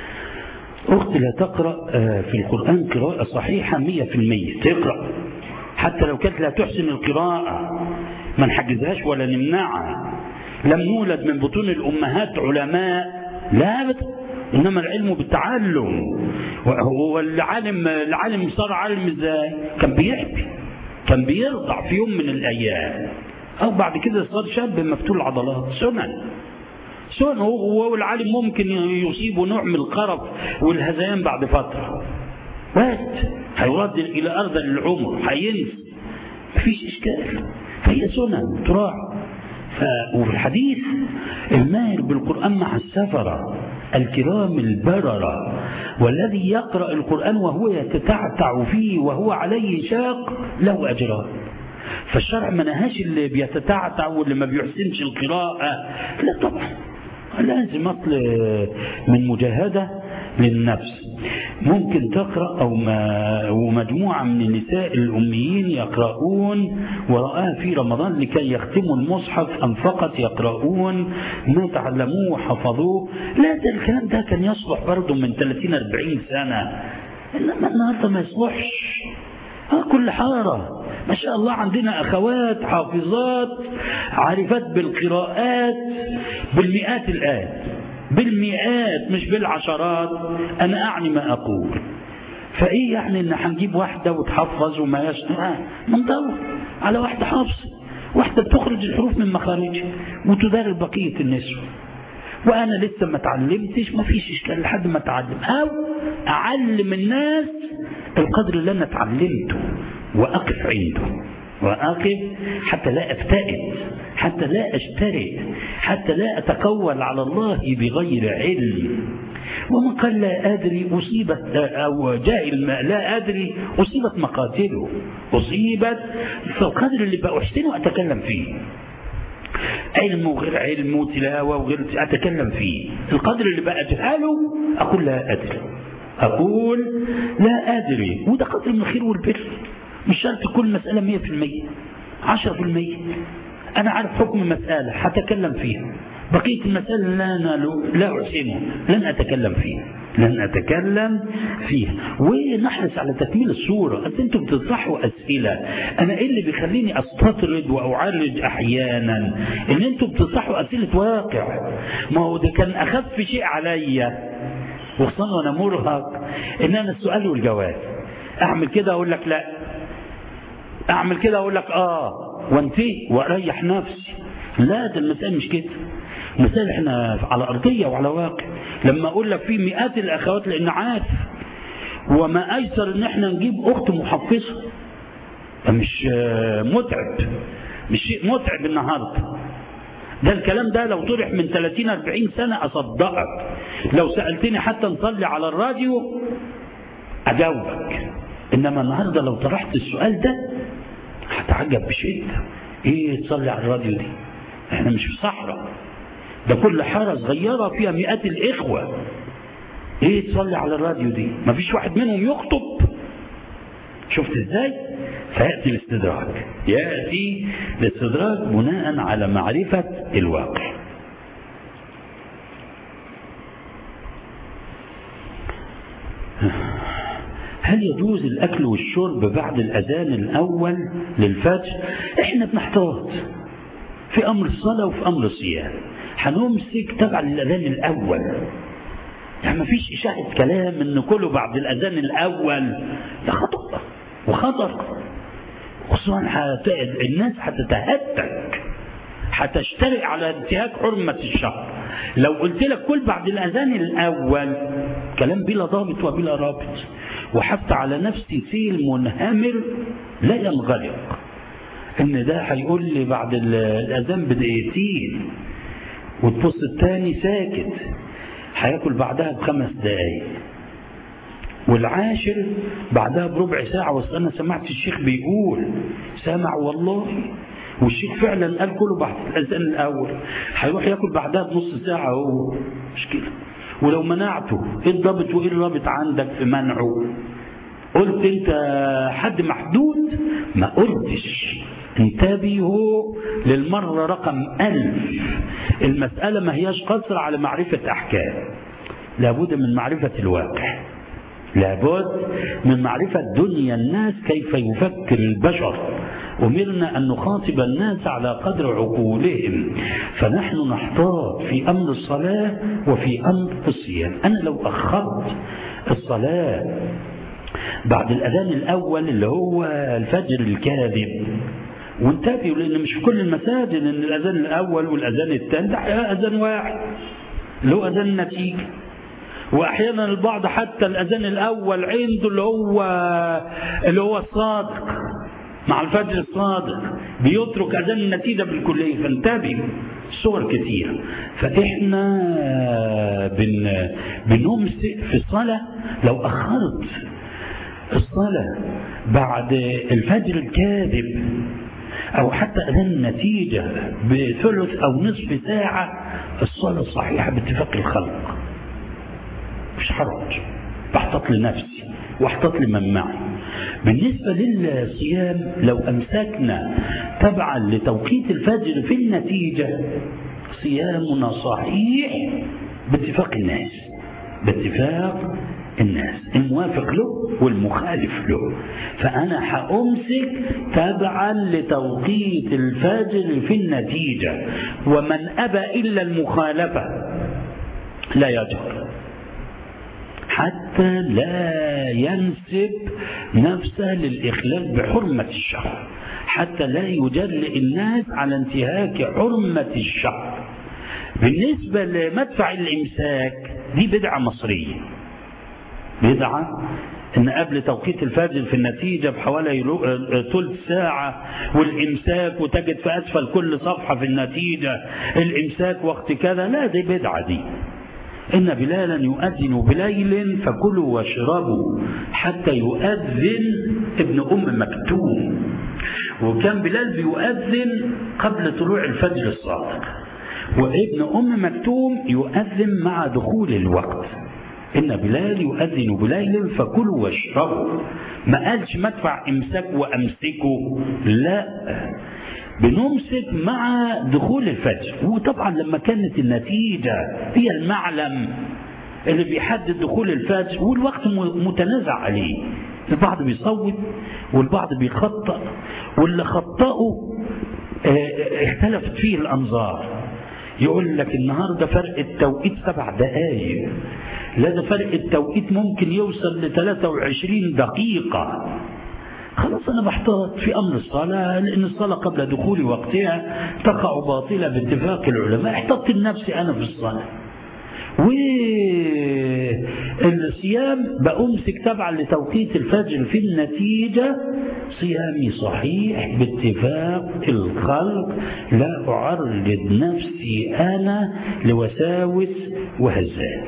اختي لا تقرأ في القرآن قراءة صحيحة مية في المية تقرأ حتى لو كانت لا تحسن القراءة ما نحجزهاش ولا نمنعها لم نولد من بطون الأمهات علماء لا أبدا إنما العلم بالتعلم هو العالم العالم صار عالم ازاي؟ كان بيحكي كان بيرضع في يوم من الأيام أو بعد كده صار شاب مفتول العضلات سنن سنن هو والعالم ممكن يصيبه نوع من القرف والهذيان بعد فترة وقت هيرد إلى أرض العمر هينسى مفيش إشكال هي سنن تراعى ف... وفي الحديث الماهر بالقرآن مع السفرة الكرام البررة والذي يقرأ القرآن وهو يتتعتع فيه وهو عليه شاق له أجران فالشرع ما نهاش اللي بيتتعتع واللي ما بيحسنش القراءة لا طبعا لازم أصل من مجاهدة للنفس ممكن تقرأ أو ما ومجموعة من النساء الأميين يقرؤون ورآها في رمضان لكي يختموا المصحف أم فقط يقرؤون ما تعلموه وحفظوه لا ده الكلام ده كان يصلح برضه من 30 40 سنة إنما النهارده ما يصلحش آه كل حارة ما شاء الله عندنا أخوات حافظات عارفات بالقراءات بالمئات الآن بالمئات مش بالعشرات أنا أعني ما أقول فإيه يعني إن هنجيب واحدة وتحفظ وما يشتغل ندور على واحدة حافظة واحدة بتخرج الحروف من مخارجها وتدرب بقية النسوة وأنا لسه ما اتعلمتش ما فيش إشكال لحد ما أتعلم أو أعلم الناس القدر اللي أنا اتعلمته وأقف عنده وأقف حتى لا أفتئت حتى لا أشترك حتى لا أتقول على الله بغير علم ومن قال لا أدري أصيبت أو جاهل ما لا أدري أصيبت مقاتله أصيبت في القدر اللي بأحسنه أتكلم فيه علم وغير علم وتلاوة وغير أتكلم فيه القدر اللي بأجهله أقول لا أدري أقول لا أدري وده قدر من الخير والبر مش شرط كل مسألة مية في المية عشرة في المية أنا عارف حكم مسألة هتكلم فيها بقية المسألة لا أنا لا أحسنه لن أتكلم فيها لن أتكلم فيها ونحرص على تكميل الصورة أنت أنتم بتطرحوا أسئلة أنا إيه اللي بيخليني أستطرد وأعرج أحيانا إن أنتم بتطرحوا أسئلة واقع ما هو ده كان أخف شيء عليا وخصوصا وأنا مرهق إن أنا السؤال والجواب أعمل كده أقول لك لا أعمل كده أقول لك آه وانتهي وأريح نفسي لا ده المسألة مش كده المسألة احنا على أرضية وعلى واقع لما أقول لك في مئات الأخوات لأن عارف وما أيسر إن احنا نجيب أخت محفظة مش متعب مش شيء متعب النهارده ده الكلام ده لو طرح من 30 40 سنة أصدقك لو سألتني حتى نصلي على الراديو أجاوبك إنما النهارده لو طرحت السؤال ده هتعجب بشدة إيه تصلي على الراديو دي إحنا مش في صحراء ده كل حارة صغيرة فيها مئات الإخوة إيه تصلي على الراديو دي مفيش واحد منهم يخطب شفت إزاي فيأتي الاستدراك يأتي الاستدراك بناء على معرفة الواقع هل يجوز الأكل والشرب بعد الأذان الأول للفجر إحنا بنحتاط في أمر الصلاة وفي أمر الصيام هنمسك تبع للأذان الأول يعني ما فيش إشاعة كلام إن كله بعد الأذان الأول ده خطأ وخطر خصوصا حت... الناس هتتهتك هتشترك على انتهاك حرمة الشهر لو قلت لك كل بعد الأذان الأول كلام بلا ضابط وبلا رابط وحتى على نفسي سيل منهمر لا ينغلق ان ده هيقول لي بعد الاذان بدقيقتين وتبص التاني ساكت هياكل بعدها بخمس دقايق والعاشر بعدها بربع ساعة وأصل أنا سمعت الشيخ بيقول سامع والله والشيخ فعلا قال كله بعد الأذان الأول هيروح ياكل بعدها بنص ساعة هو مشكلة ولو منعته ايه الضابط وايه الرابط عندك في منعه قلت انت حد محدود ما قلتش انتبهوا للمرة رقم ألف المسألة ما هياش قصر على معرفة أحكام لابد من معرفة الواقع لابد من معرفة دنيا الناس كيف يفكر البشر أمرنا أن نخاطب الناس على قدر عقولهم فنحن نحتاط في أمر الصلاة وفي أمر الصيام أنا لو أخرت الصلاة بعد الأذان الأول اللي هو الفجر الكاذب وانتبهوا لأن مش في كل المساجد أن الأذان الأول والأذان الثاني ده أذان واحد اللي هو أذان النتيجة واحيانا البعض حتى الاذان الاول عنده اللي هو اللي هو الصادق مع الفجر الصادق بيترك اذان النتيجه بالكليه فانتبهوا صور كثيره فاحنا بن بنمسك في الصلاه لو اخرت الصلاه بعد الفجر الكاذب او حتى اذان النتيجه بثلث او نصف ساعه الصلاه صحيحه باتفاق الخلق مش حرج بحتاط لنفسي واحتاط لمن معي بالنسبة للصيام لو أمسكنا تبعا لتوقيت الفجر في النتيجة صيامنا صحيح باتفاق الناس باتفاق الناس الموافق له والمخالف له فأنا هأمسك تبعا لتوقيت الفجر في النتيجة ومن أبى إلا المخالفة لا يجهر حتى لا ينسب نفسه للإخلال بحرمة الشهر حتى لا يجرئ الناس على انتهاك حرمة الشهر بالنسبة لمدفع الإمساك دي بدعة مصرية بدعة ان قبل توقيت الفجر في النتيجة بحوالي ثلث ساعة والامساك وتجد في اسفل كل صفحة في النتيجة الامساك وقت كذا لا دي بدعة دي إن بلالا يؤذن بليل فكلوا واشربوا حتى يؤذن ابن أم مكتوم وكان بلال بيؤذن قبل طلوع الفجر الصادق وابن أم مكتوم يؤذن مع دخول الوقت إن بلال يؤذن بليل فكلوا واشربوا ما قالش مدفع امساك وامسكوا لا بنمسك مع دخول الفجر وطبعا لما كانت النتيجة هي المعلم اللي بيحدد دخول الفجر والوقت متنازع عليه البعض بيصوت والبعض بيخطأ واللي خطأوا اختلفت فيه الأنظار يقول لك النهاردة فرق التوقيت سبع دقايق لا ده فرق التوقيت ممكن يوصل ل 23 دقيقة خلاص أنا بحتاط في أمر الصلاة لأن الصلاة قبل دخول وقتها تقع باطلة باتفاق العلماء احتطت لنفسي أنا في الصلاة والصيام بأمسك تبعا لتوقيت الفجر في النتيجة صيامي صحيح باتفاق الخلق لا أعرض نفسي أنا لوساوس وهزات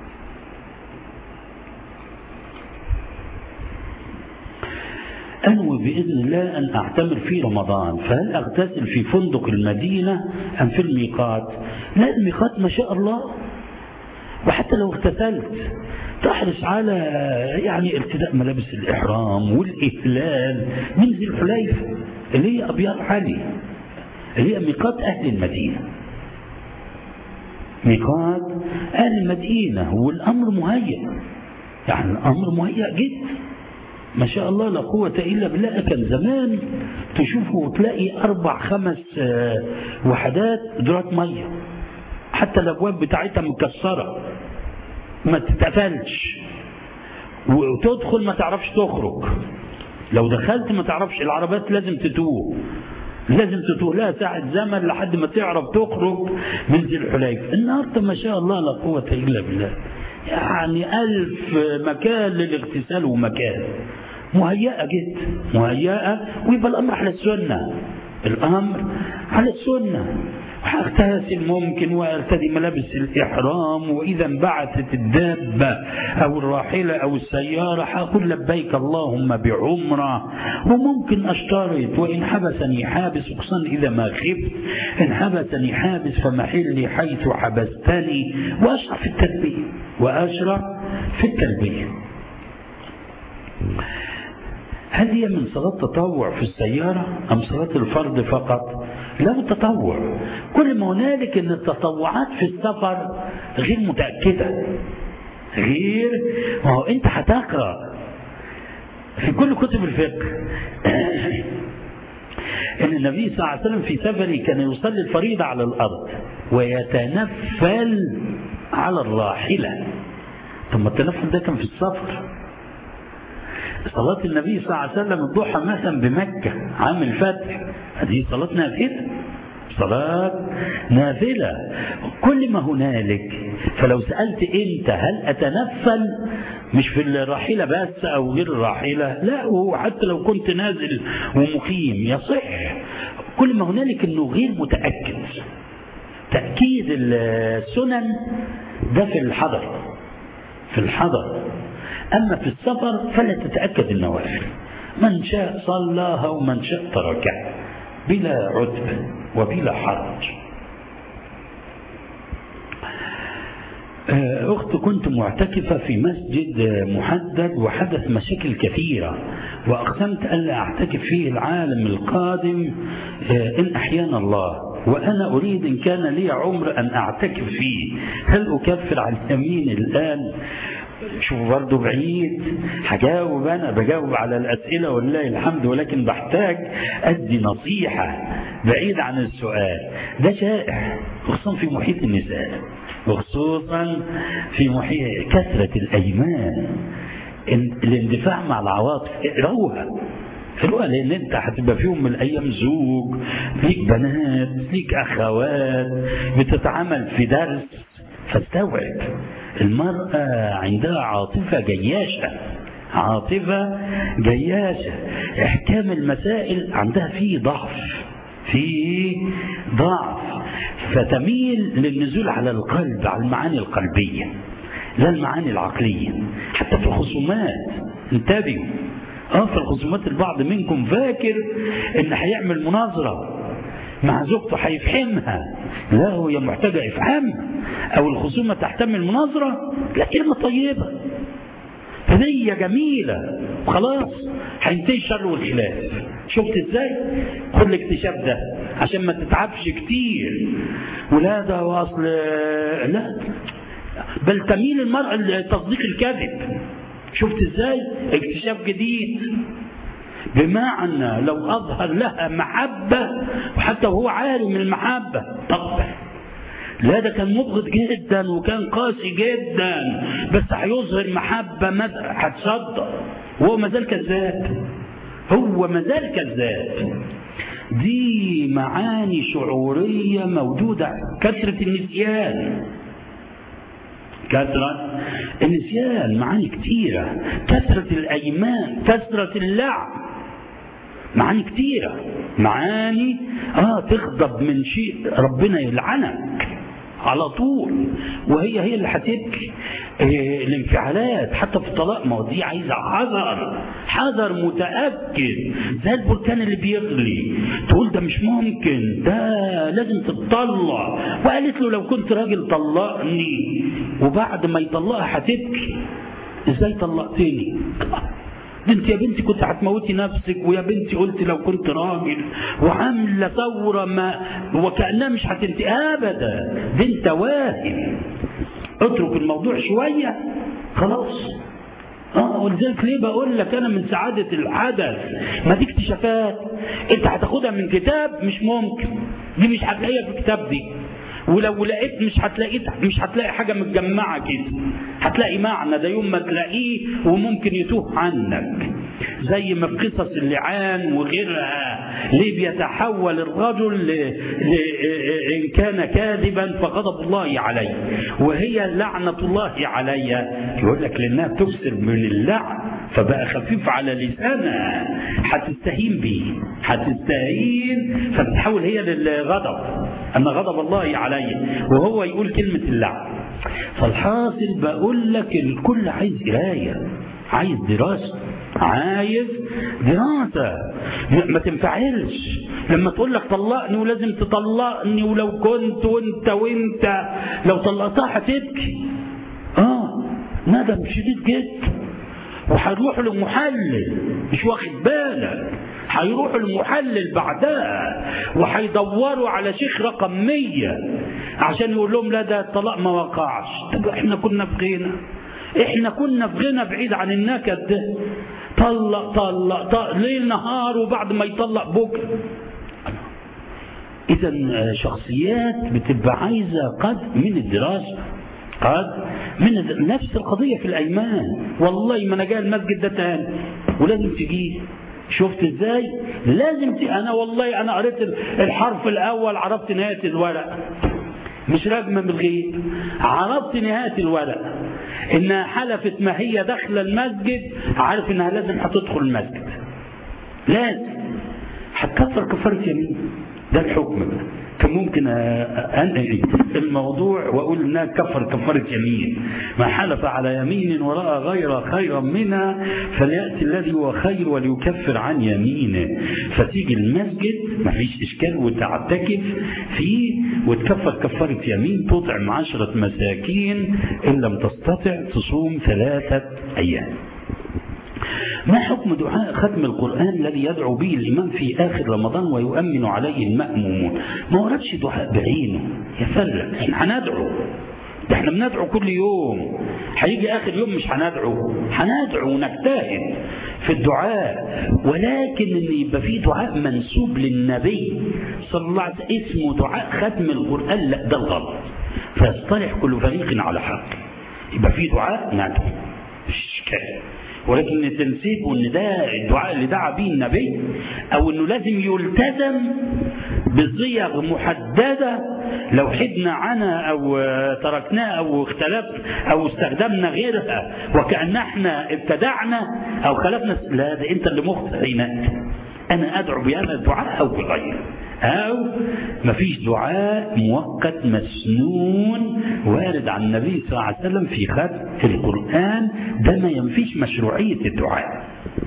أنوي بإذن الله أن أعتمر في رمضان فهل أغتسل في فندق المدينة أم في الميقات لا الميقات ما شاء الله وحتى لو اغتسلت تحرص على يعني ارتداء ملابس الإحرام والإهلال من ذي الحليفة اللي هي أبيار علي اللي هي ميقات أهل المدينة ميقات أهل المدينة والأمر مهيأ يعني الأمر مهيأ جدا ما شاء الله لا قوة إلا بالله كان زمان تشوفه وتلاقي أربع خمس وحدات دورات مية حتى الأبواب بتاعتها مكسرة ما تتقفلش وتدخل ما تعرفش تخرج لو دخلت ما تعرفش العربات لازم تتوه لازم تتوه لها ساعة زمن لحد ما تعرف تخرج من ذي الحليفة النهاردة ما شاء الله لا قوة إلا بالله يعني ألف مكان للاغتسال ومكان مهيئة جدا مهيئة ويبقى الأمر على السنة الأمر على السنة هغتسل ممكن وارتدي ملابس الإحرام وإذا انبعثت الدابة أو الراحلة أو السيارة هقول لبيك اللهم بعمرة وممكن أشترط وإن حبسني حابس خصوصا إذا ما خفت إن حبسني حابس فمحلي حيث حبستني وأشرع في التلبية وأشرع في التلبية هل هي من صلاة تطوع في السيارة أم صلاة الفرض فقط؟ لا تطوع كل ما هنالك أن التطوعات في السفر غير متأكدة غير ما هو أنت هتقرأ في كل كتب الفقه ان النبي صلى الله عليه وسلم في سفره كان يصلي الفريضه على الارض ويتنفل على الراحله ثم التنفل ده كان في السفر صلاة النبي صلى الله عليه وسلم الضحى مثلا بمكة عام الفتح هذه صلاة نافلة صلاة نافلة كل ما هنالك فلو سألت أنت هل أتنفل مش في الراحلة بس أو غير الراحلة لا وحتى لو كنت نازل ومقيم يصح كل ما هنالك أنه غير متأكد تأكيد السنن ده في الحضر في الحضر أما في السفر فلا تتأكد النوافل من شاء صلاها ومن شاء تركها بلا عتب وبلا حرج أخت كنت معتكفة في مسجد محدد وحدث مشاكل كثيرة وأقسمت ألا أعتكف فيه العالم القادم إن أحيانا الله وأنا أريد إن كان لي عمر أن أعتكف فيه هل أكفر عن يمين الآن شوف برضه بعيد هجاوب انا بجاوب على الاسئله ولله الحمد ولكن بحتاج ادي نصيحه بعيد عن السؤال ده شائع خصوصا في محيط النساء وخصوصا في محيط كثره الايمان الاندفاع مع العواطف اقراوها حلوة لان انت هتبقى في يوم من الايام زوج ليك بنات ليك اخوات بتتعامل في درس فاستوعب المرأة عندها عاطفة جياشة عاطفة جياشة احكام المسائل عندها فيه ضعف فيه ضعف فتميل للنزول على القلب على المعاني القلبية لا المعاني العقلية حتى في الخصومات انتبهوا اه في الخصومات البعض منكم فاكر ان هيعمل مناظرة مع زوجته هيفهمها لا هي محتاجة إفهامها أو الخصومة تحتمل مناظرة لا كلمة طيبة هدية جميلة خلاص هينتهي الشر والخلاف شفت ازاي؟ خد الاكتشاف ده عشان ما تتعبش كتير ولا ده واصل لا بل تميل المرأة لتصديق الكذب شفت ازاي؟ اكتشاف جديد بمعنى لو أظهر لها محبة وحتى وهو عالم المحبة طب لا ده كان مبغض جدا وكان قاسي جدا بس هيظهر محبة هتصدق وهو ما زال كذاب هو ما زال كذاب دي معاني شعورية موجودة كثرة النسيان كثرة النسيان معاني كثيرة كثرة الأيمان كثرة اللعب معاني كتيرة معاني اه تغضب من شيء ربنا يلعنك على طول وهي هي اللي هتبكي إيه الانفعالات حتى في الطلاق ما هو دي عايزه حذر حذر متاكد زي البركان اللي بيغلي تقول ده مش ممكن ده لازم تتطلق وقالت له لو كنت راجل طلقني وبعد ما يطلقها هتبكي ازاي طلقتني ده انت يا بنتي كنت هتموتي نفسك ويا بنتي قلت لو كنت راجل وعامله ثوره ما وكانها مش هتنتهي ابدا ده انت واهم اترك الموضوع شويه خلاص اه ولذلك ليه بقول لك انا من سعاده الحدث ما دي اكتشافات انت هتاخدها من كتاب مش ممكن دي مش هتلاقيها في الكتاب دي ولو لقيت مش هتلاقي مش هتلاقي حاجه متجمعه كده هتلاقي معنى ده يوم ما تلاقيه وممكن يتوه عنك زي ما في قصص اللعان وغيرها ليه بيتحول الرجل ل... ل... ان كان كاذبا فغضب الله عليه وهي لعنه الله علي يقول لك لانها تكسر من اللعن فبقى خفيف على لسانها هتستهين بيه هتستهين فتتحول هي للغضب ان غضب الله علي وهو يقول كلمه اللعن فالحاصل بقول لك الكل عايز قرايه عايز دراسه عايز دراسة ما تنفعلش لما تقول لك طلقني ولازم تطلقني ولو كنت وانت وانت لو طلقتها هتبكي اه ندم شديد جدا وهيروحوا لمحلل مش واخد بالك هيروحوا المحلل بعدها وهيدوروا على شيخ رقم مية عشان يقول لهم لا ده الطلاق ما وقعش طب احنا كنا في غنى احنا كنا في غنى بعيد عن النكد ده طلق طلق, طلق ليل نهار وبعد ما يطلق بكره اذا شخصيات بتبقى عايزه قد من الدراسه قد من نفس القضيه في الايمان والله ما انا جاي المسجد ده تاني ولازم تجيه شفت ازاي لازم ت... انا والله انا قريت الحرف الاول عرفت نهايه الورق مش رجمه من الغيب عرفت نهايه الورق انها حلفت ما هي داخله المسجد عارف انها لازم هتدخل المسجد لازم هتكفر كفاره يمين ده الحكم بقى كان ممكن انقل الموضوع واقول انها كفر كفاره يمين ما حلف على يمين وراى غير خيرا منها فلياتي الذي هو خير وليكفر عن يمينه فتيجي المسجد ما فيش اشكال وتعتكف فيه وتكفر كفاره يمين تطعم عشره مساكين ان لم تستطع تصوم ثلاثه ايام ما حكم دعاء ختم القرآن الذي يدعو به الإمام في آخر رمضان ويؤمن عليه المأمومون ما وردش دعاء بعينه يفرق احنا هندعو ده احنا بندعو كل يوم هيجي آخر يوم مش هندعو هندعو ونجتهد في الدعاء ولكن ان يبقى في دعاء منسوب للنبي صلى الله عليه وسلم اسمه دعاء ختم القرآن لا ده الغلط فيصطلح كل فريق على حق يبقى في دعاء ندعو مش اشكال ولكن تنسيبه ان ده الدعاء اللي دعا به النبي او انه لازم يلتزم بصيغ محدده لو حدنا عنها او تركناها او اختلف او استخدمنا غيرها وكان احنا ابتدعنا او خلفنا لا ده انت اللي مخطئ هنا انا ادعو بهذا الدعاء او بغيره أو مفيش دعاء مؤقت مسنون وارد عن النبي صلى الله عليه وسلم في ختم القرآن ده ما ينفيش مشروعية الدعاء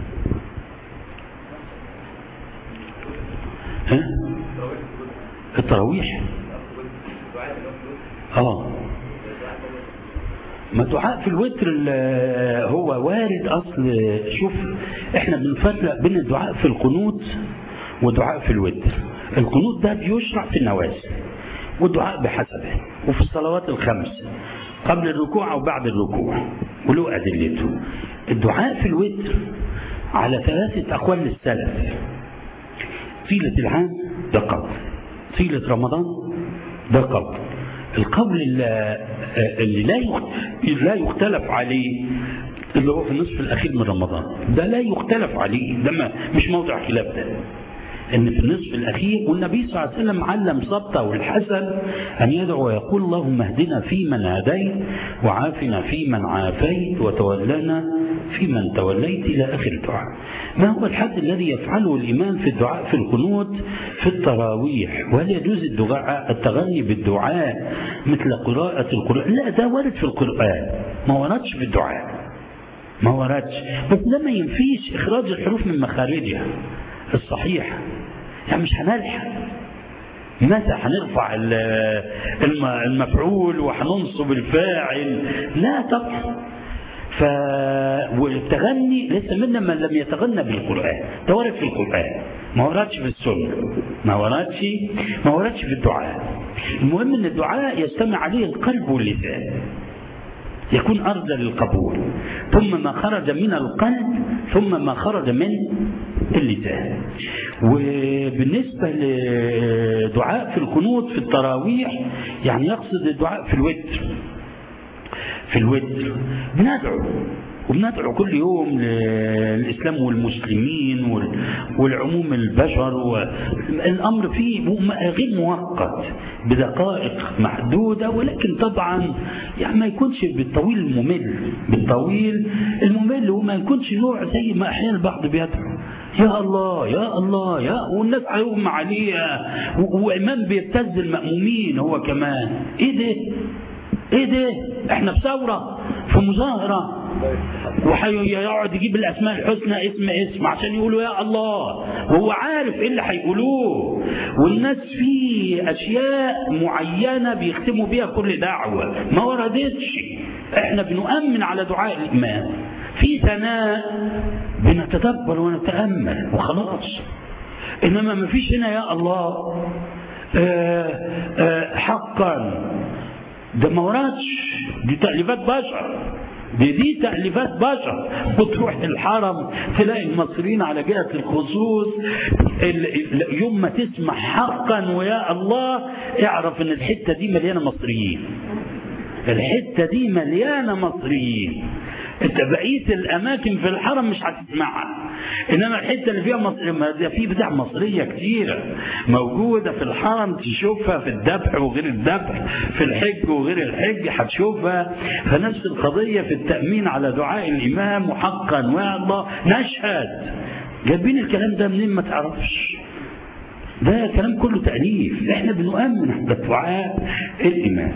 ها؟ التراويح اه ما الدعاء في الوتر هو وارد اصل شوف احنا بنفرق بين الدعاء في القنوت والدعاء في الوتر القنوت ده بيشرع في النوازل والدعاء بحسبه وفي الصلوات الخمس قبل الركوع أو بعد الركوع وله أدلته الدعاء في الوتر على ثلاثة أقوال للسلف طيلة العام ده قول طيلة رمضان ده قول القول اللي, اللي لا لا يختلف عليه اللي هو في النصف الأخير من رمضان ده لا يختلف عليه ده مش موضع خلاف ده ان في النصف الاخير والنبي صلى الله عليه وسلم علم صبته والحسن ان يدعو ويقول اللهم اهدنا فيمن هديت وعافنا فيمن عافيت وتولنا فيمن توليت الى اخر الدعاء. ما هو الحد الذي يفعله الامام في الدعاء في القنوت في التراويح وهل يجوز الدعاء التغني بالدعاء مثل قراءة القرآن؟ لا ده وارد في القرآن ما وردش في الدعاء. ما وردش بس ده ما ينفيش اخراج الحروف من مخارجها الصحيحه يعني مش هنلحق متى هنرفع المفعول وهننصب الفاعل لا طبعا ف والتغني ليس منا من لم يتغنى بالقران ده ورد في القران ما وردش في السنه ما وردش ما وردش في الدعاء المهم ان الدعاء يستمع عليه القلب واللسان يكون ارجى للقبول ثم ما خرج من القلب ثم ما خرج من اللسان وبالنسبة لدعاء في القنوت في التراويح يعني يقصد الدعاء في الوتر في الوتر بندعو وبندعو كل يوم للإسلام والمسلمين والعموم البشر الأمر فيه غير مؤقت بدقائق محدودة ولكن طبعا يعني ما يكونش بالطويل الممل بالطويل الممل وما يكونش نوع زي ما أحيانا البعض بيدعو يا الله يا الله يا والناس هيغمى عليها وإمام بيبتز المأمومين هو كمان إيه ده؟ إيه ده؟ إحنا في ثورة في مظاهرة وهيقعد يجيب الاسماء الحسنى اسم اسم عشان يقولوا يا الله وهو عارف ايه اللي هيقولوه والناس في اشياء معينه بيختموا بيها كل دعوه ما وردتش احنا بنؤمن على دعاء الامام في ثناء بنتدبر ونتامل وخلاص انما ما فيش هنا يا الله آآ آآ حقا ده ما وردش دي تأليفات بشر دي دي تأليفات بشر وتروح الحرم تلاقي المصريين على جهة الخصوص يوم ما تسمع حقا ويا الله اعرف ان الحتة دي مليانة مصريين الحتة دي مليانة مصريين انت بقيه الاماكن في الحرم مش هتسمعها انما الحته اللي فيها مصر في بدع مصريه كتيره موجوده في الحرم تشوفها في الذبح وغير الذبح في الحج وغير الحج هتشوفها فنفس القضيه في التامين على دعاء الامام وحقا ويا الله نشهد جايبين الكلام ده منين ما تعرفش ده كلام كله تأليف احنا بنؤمن على دعاء الإمام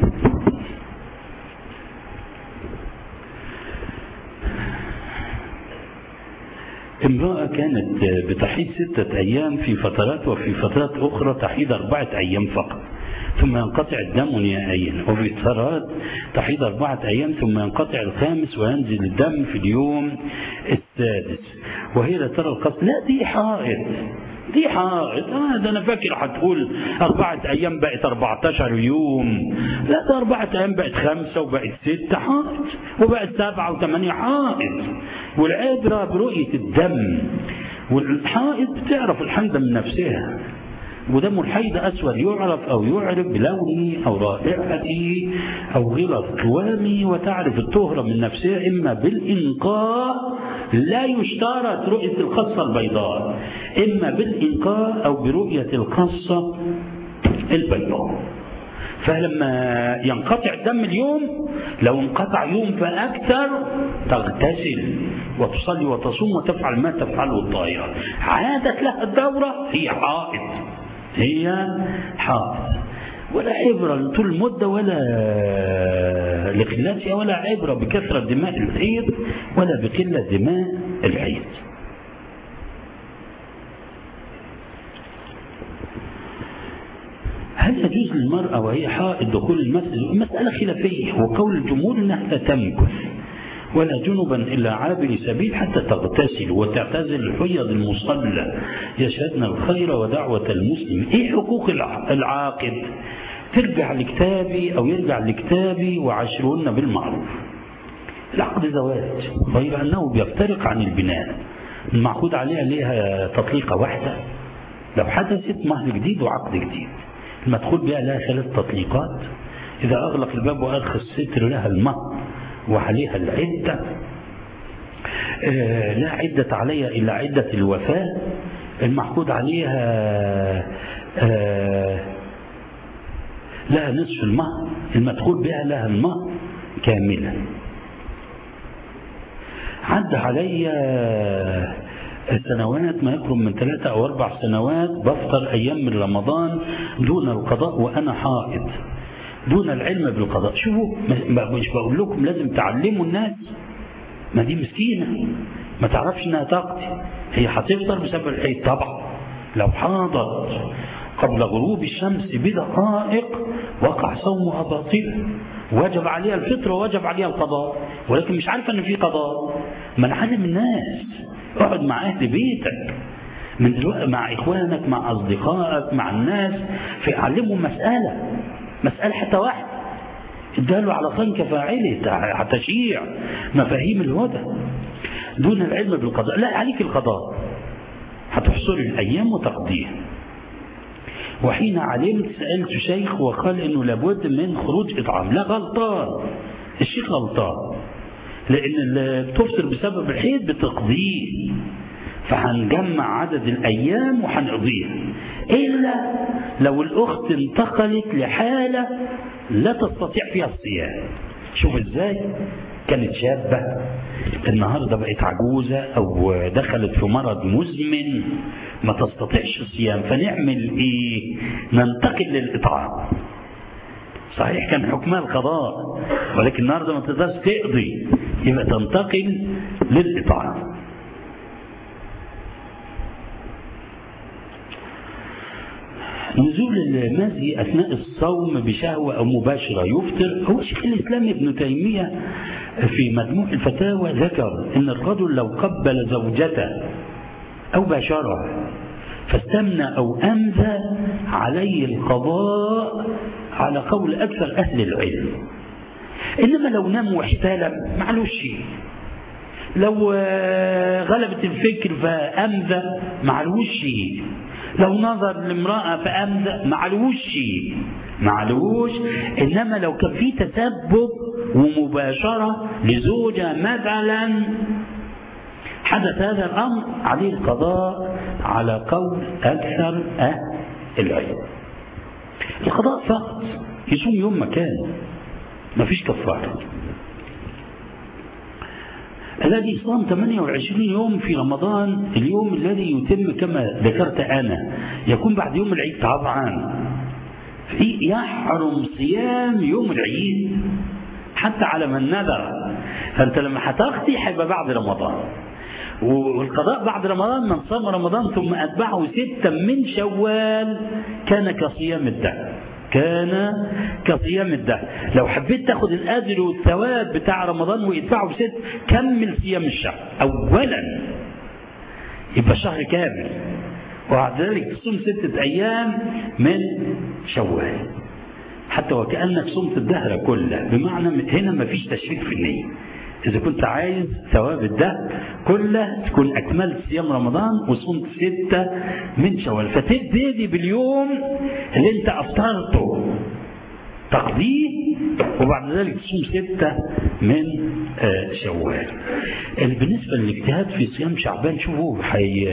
امرأة كانت بتحيض ستة أيام في فترات وفي فترات أخرى تحيض أربعة أيام فقط ثم ينقطع الدم نهائيا وفي فترات تحيض أربعة أيام ثم ينقطع الخامس وينزل الدم في اليوم السادس وهي لا ترى القصد لا دي حائط دي حائط آه ده انا فاكر هتقول أربعة أيام بقت 14 يوم لا ده أربعة أيام بقت خمسة وبقت ستة حائط وبقت سبعة وثمانية حائط والعبرة برؤية الدم والحائط بتعرف الحمد من نفسها ودم الحيض أسود يعرف أو يعرف بلونه أو رائحته أو غلظ قوامه وتعرف الطهرة من نفسها إما بالإنقاء لا يشترط رؤية القصة البيضاء إما بالإنقاء أو برؤية القصة البيضاء فلما ينقطع الدم اليوم لو انقطع يوم فأكثر تغتسل وتصلي وتصوم وتفعل ما تفعله الطائرة عادت لها الدورة هي حائط هي حائط ولا عبرة طول المدة ولا لقلتها ولا عبرة بكثرة دماء الحيض ولا بقلة دماء الحيض هل يجوز للمرأة وهي حائض دخول المسجد؟ مسألة خلافية وقول الجمهور أنها لا تمكث ولا جنبا إلا عابر سبيل حتى تغتسل وتعتزل الحيض المصلى يشهدن الخير ودعوة المسلم إيه حقوق العاقد ترجع لكتابي أو يرجع لكتابي وعشرهن بالمعروف العقد زواج غير أنه بيفترق عن البناء المعقود عليها ليها تطليقة واحدة لو حدثت مهر جديد وعقد جديد المدخول بها لها ثلاث تطليقات إذا أغلق الباب وأرخى الستر لها المهر وعليها العدة آه لا عدة عليها إلا عدة الوفاة المعقود عليها آه لها نصف المهر المدخول بها لها المهر كاملا عد علي السنوات ما يقرب من ثلاثة أو أربع سنوات بفطر أيام من رمضان دون القضاء وأنا حائض دون العلم بالقضاء شوفوا مش بقول لكم لازم تعلموا الناس ما دي مسكينة ما تعرفش انها تقضي هي هتفطر بسبب الحيض طبعا لو حاضت قبل غروب الشمس بدقائق وقع صومها باطلا وجب عليها الفطر ووجب عليها القضاء ولكن مش عارفه ان في قضاء ما نعلم الناس اقعد مع اهل بيتك من دلوقتي مع اخوانك مع اصدقائك مع الناس في علمهم مساله مسألة حتى واحد اداله على صن كفاعله تقصر الأيام وتقضيها وحين علمت سألت شيخ وقال انه لابد من خروج اطعام لا غلطان الشيخ غلطان لان اللي بتفطر بسبب الحيض بتقضيه فهنجمع عدد الايام وهنقضيها الا لو الاخت انتقلت لحاله لا تستطيع فيها الصيام شوف ازاي كانت شابه النهارده بقت عجوزه او دخلت في مرض مزمن ما تستطيعش الصيام فنعمل ايه ننتقل للاطعام صحيح كان حكمها القضاء ولكن النهارده ما تقدرش تقضي يبقى تنتقل للاطعام نزول المزي اثناء الصوم بشهوه او مباشره يفطر هو شيخ الاسلام ابن تيميه في مجموع الفتاوى ذكر ان الرجل لو قبل زوجته او باشرها فاستمنى او امذى عليه القضاء على قول اكثر اهل العلم انما لو نام واحتلم معلوش شيء لو غلبت الفكر فامذى معلوش شيء لو نظر لامرأة فأمذى معلوش شيء معلوش إنما لو كان في تسبب ومباشرة لزوجة مثلا حدث هذا الأمر عليه القضاء على قول أكثر أهل العلم القضاء فقط يصوم يوم مكان ما فيش كفارة الذي صام 28 يوم في رمضان اليوم الذي يتم كما ذكرت أنا يكون بعد يوم العيد طبعا في يحرم صيام يوم العيد حتى على من نذر فأنت لما هتقضي هيبقى بعد رمضان والقضاء بعد رمضان من صام رمضان ثم أتبعه ستا من شوال كان كصيام الدهر كان كصيام الدهر لو حبيت تاخد الأجر والثواب بتاع رمضان ويدفعه بست كمل صيام الشهر أولا يبقى شهر كامل وبعد ذلك تصوم ستة أيام من شوال حتى وكأنك صمت الدهر كله بمعنى هنا ما فيش تشريك في النية إذا كنت عايز ثواب الدهر كله تكون أكملت صيام رمضان وصمت ستة من شوال فتبتدي باليوم اللي أنت أفطرته تقضيه وبعد ذلك تصوم ستة من شوال بالنسبة للاجتهاد في صيام شعبان شوفوا حي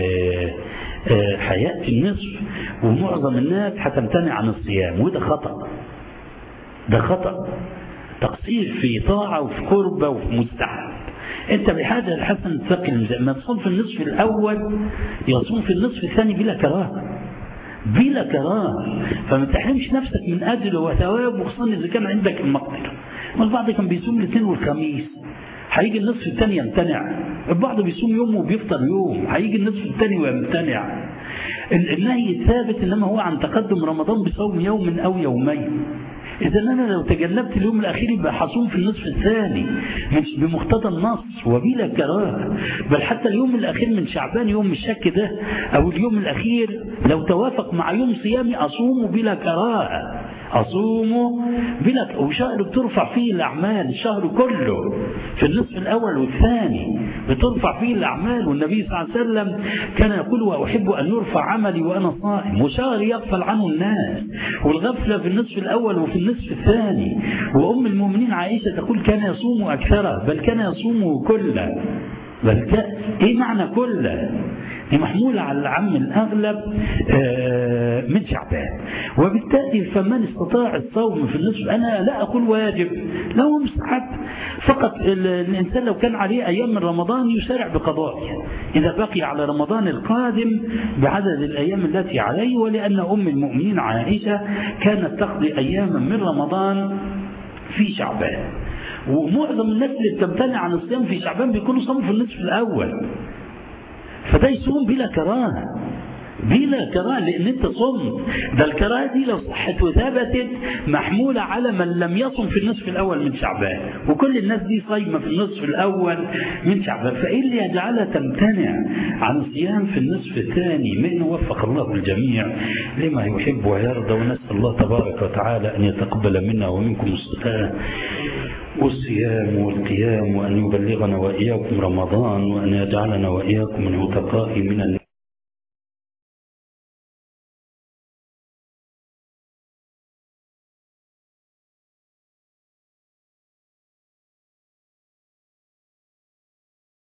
هيأتي النصف ومعظم الناس هتمتنع عن الصيام وده خطأ ده خطأ تقصير في طاعة وفي قربة وفي مستحب انت بحاجة الحسن تثقل ما تصوم في النصف الاول يصوم في النصف الثاني بلا كراهة بلا كراهة فما تحرمش نفسك من اجر وثواب وخصوصا اذا كان عندك المقدرة والبعض كان بيصوم الاثنين والخميس هيجي النصف الثاني يمتنع البعض بيصوم يوم وبيفطر يوم هيجي النصف الثاني ويمتنع النهي الثابت انما هو عن تقدم رمضان بصوم يوم او يومين إذا أنا لو تجنبت اليوم الأخير يبقى حصوم في النصف الثاني مش بمقتضى النص وبلا كراهة بل حتى اليوم الأخير من شعبان يوم الشك ده أو اليوم الأخير لو توافق مع يوم صيامي أصوم بلا كراهة أصوم بلا وشهر بترفع فيه الأعمال الشهر كله في النصف الأول والثاني بترفع فيه الأعمال والنبي صلى الله عليه وسلم كان يقول وأحب أن يرفع عملي وأنا صائم وشهر يغفل عنه الناس والغفلة في النصف الأول وفي النصف الثاني وأم المؤمنين عائشة تقول كان يصوم أكثره بل كان يصوم كله بل ك... إيه معنى كله دي محمولة على العم الأغلب من شعبان وبالتالي فمن استطاع الصوم في النصف أنا لا أقول واجب لا هو مستحب فقط الإنسان لو كان عليه أيام من رمضان يسارع بقضائه إذا بقي على رمضان القادم بعدد الأيام التي عليه ولأن أم المؤمنين عائشة كانت تقضي أياما من رمضان في شعبان ومعظم الناس اللي بتمتنع عن الصيام في شعبان بيكونوا صاموا في النصف الأول فده يصوم بلا كراهة بلا كراهة لأن أنت صمت ده الكراهة دي لو صحت وثبتت محمولة على من لم يصم في النصف الأول من شعبان وكل الناس دي صايمة في النصف الأول من شعبان فإيه اللي يجعلها تمتنع عن الصيام في النصف الثاني من وفق الله الجميع لما يحب ويرضى ونسأل الله تبارك وتعالى أن يتقبل منا ومنكم الصلاة والصيام والقيام وأن يبلغنا وإياكم رمضان وأن يجعلنا وإياكم من عتقاء من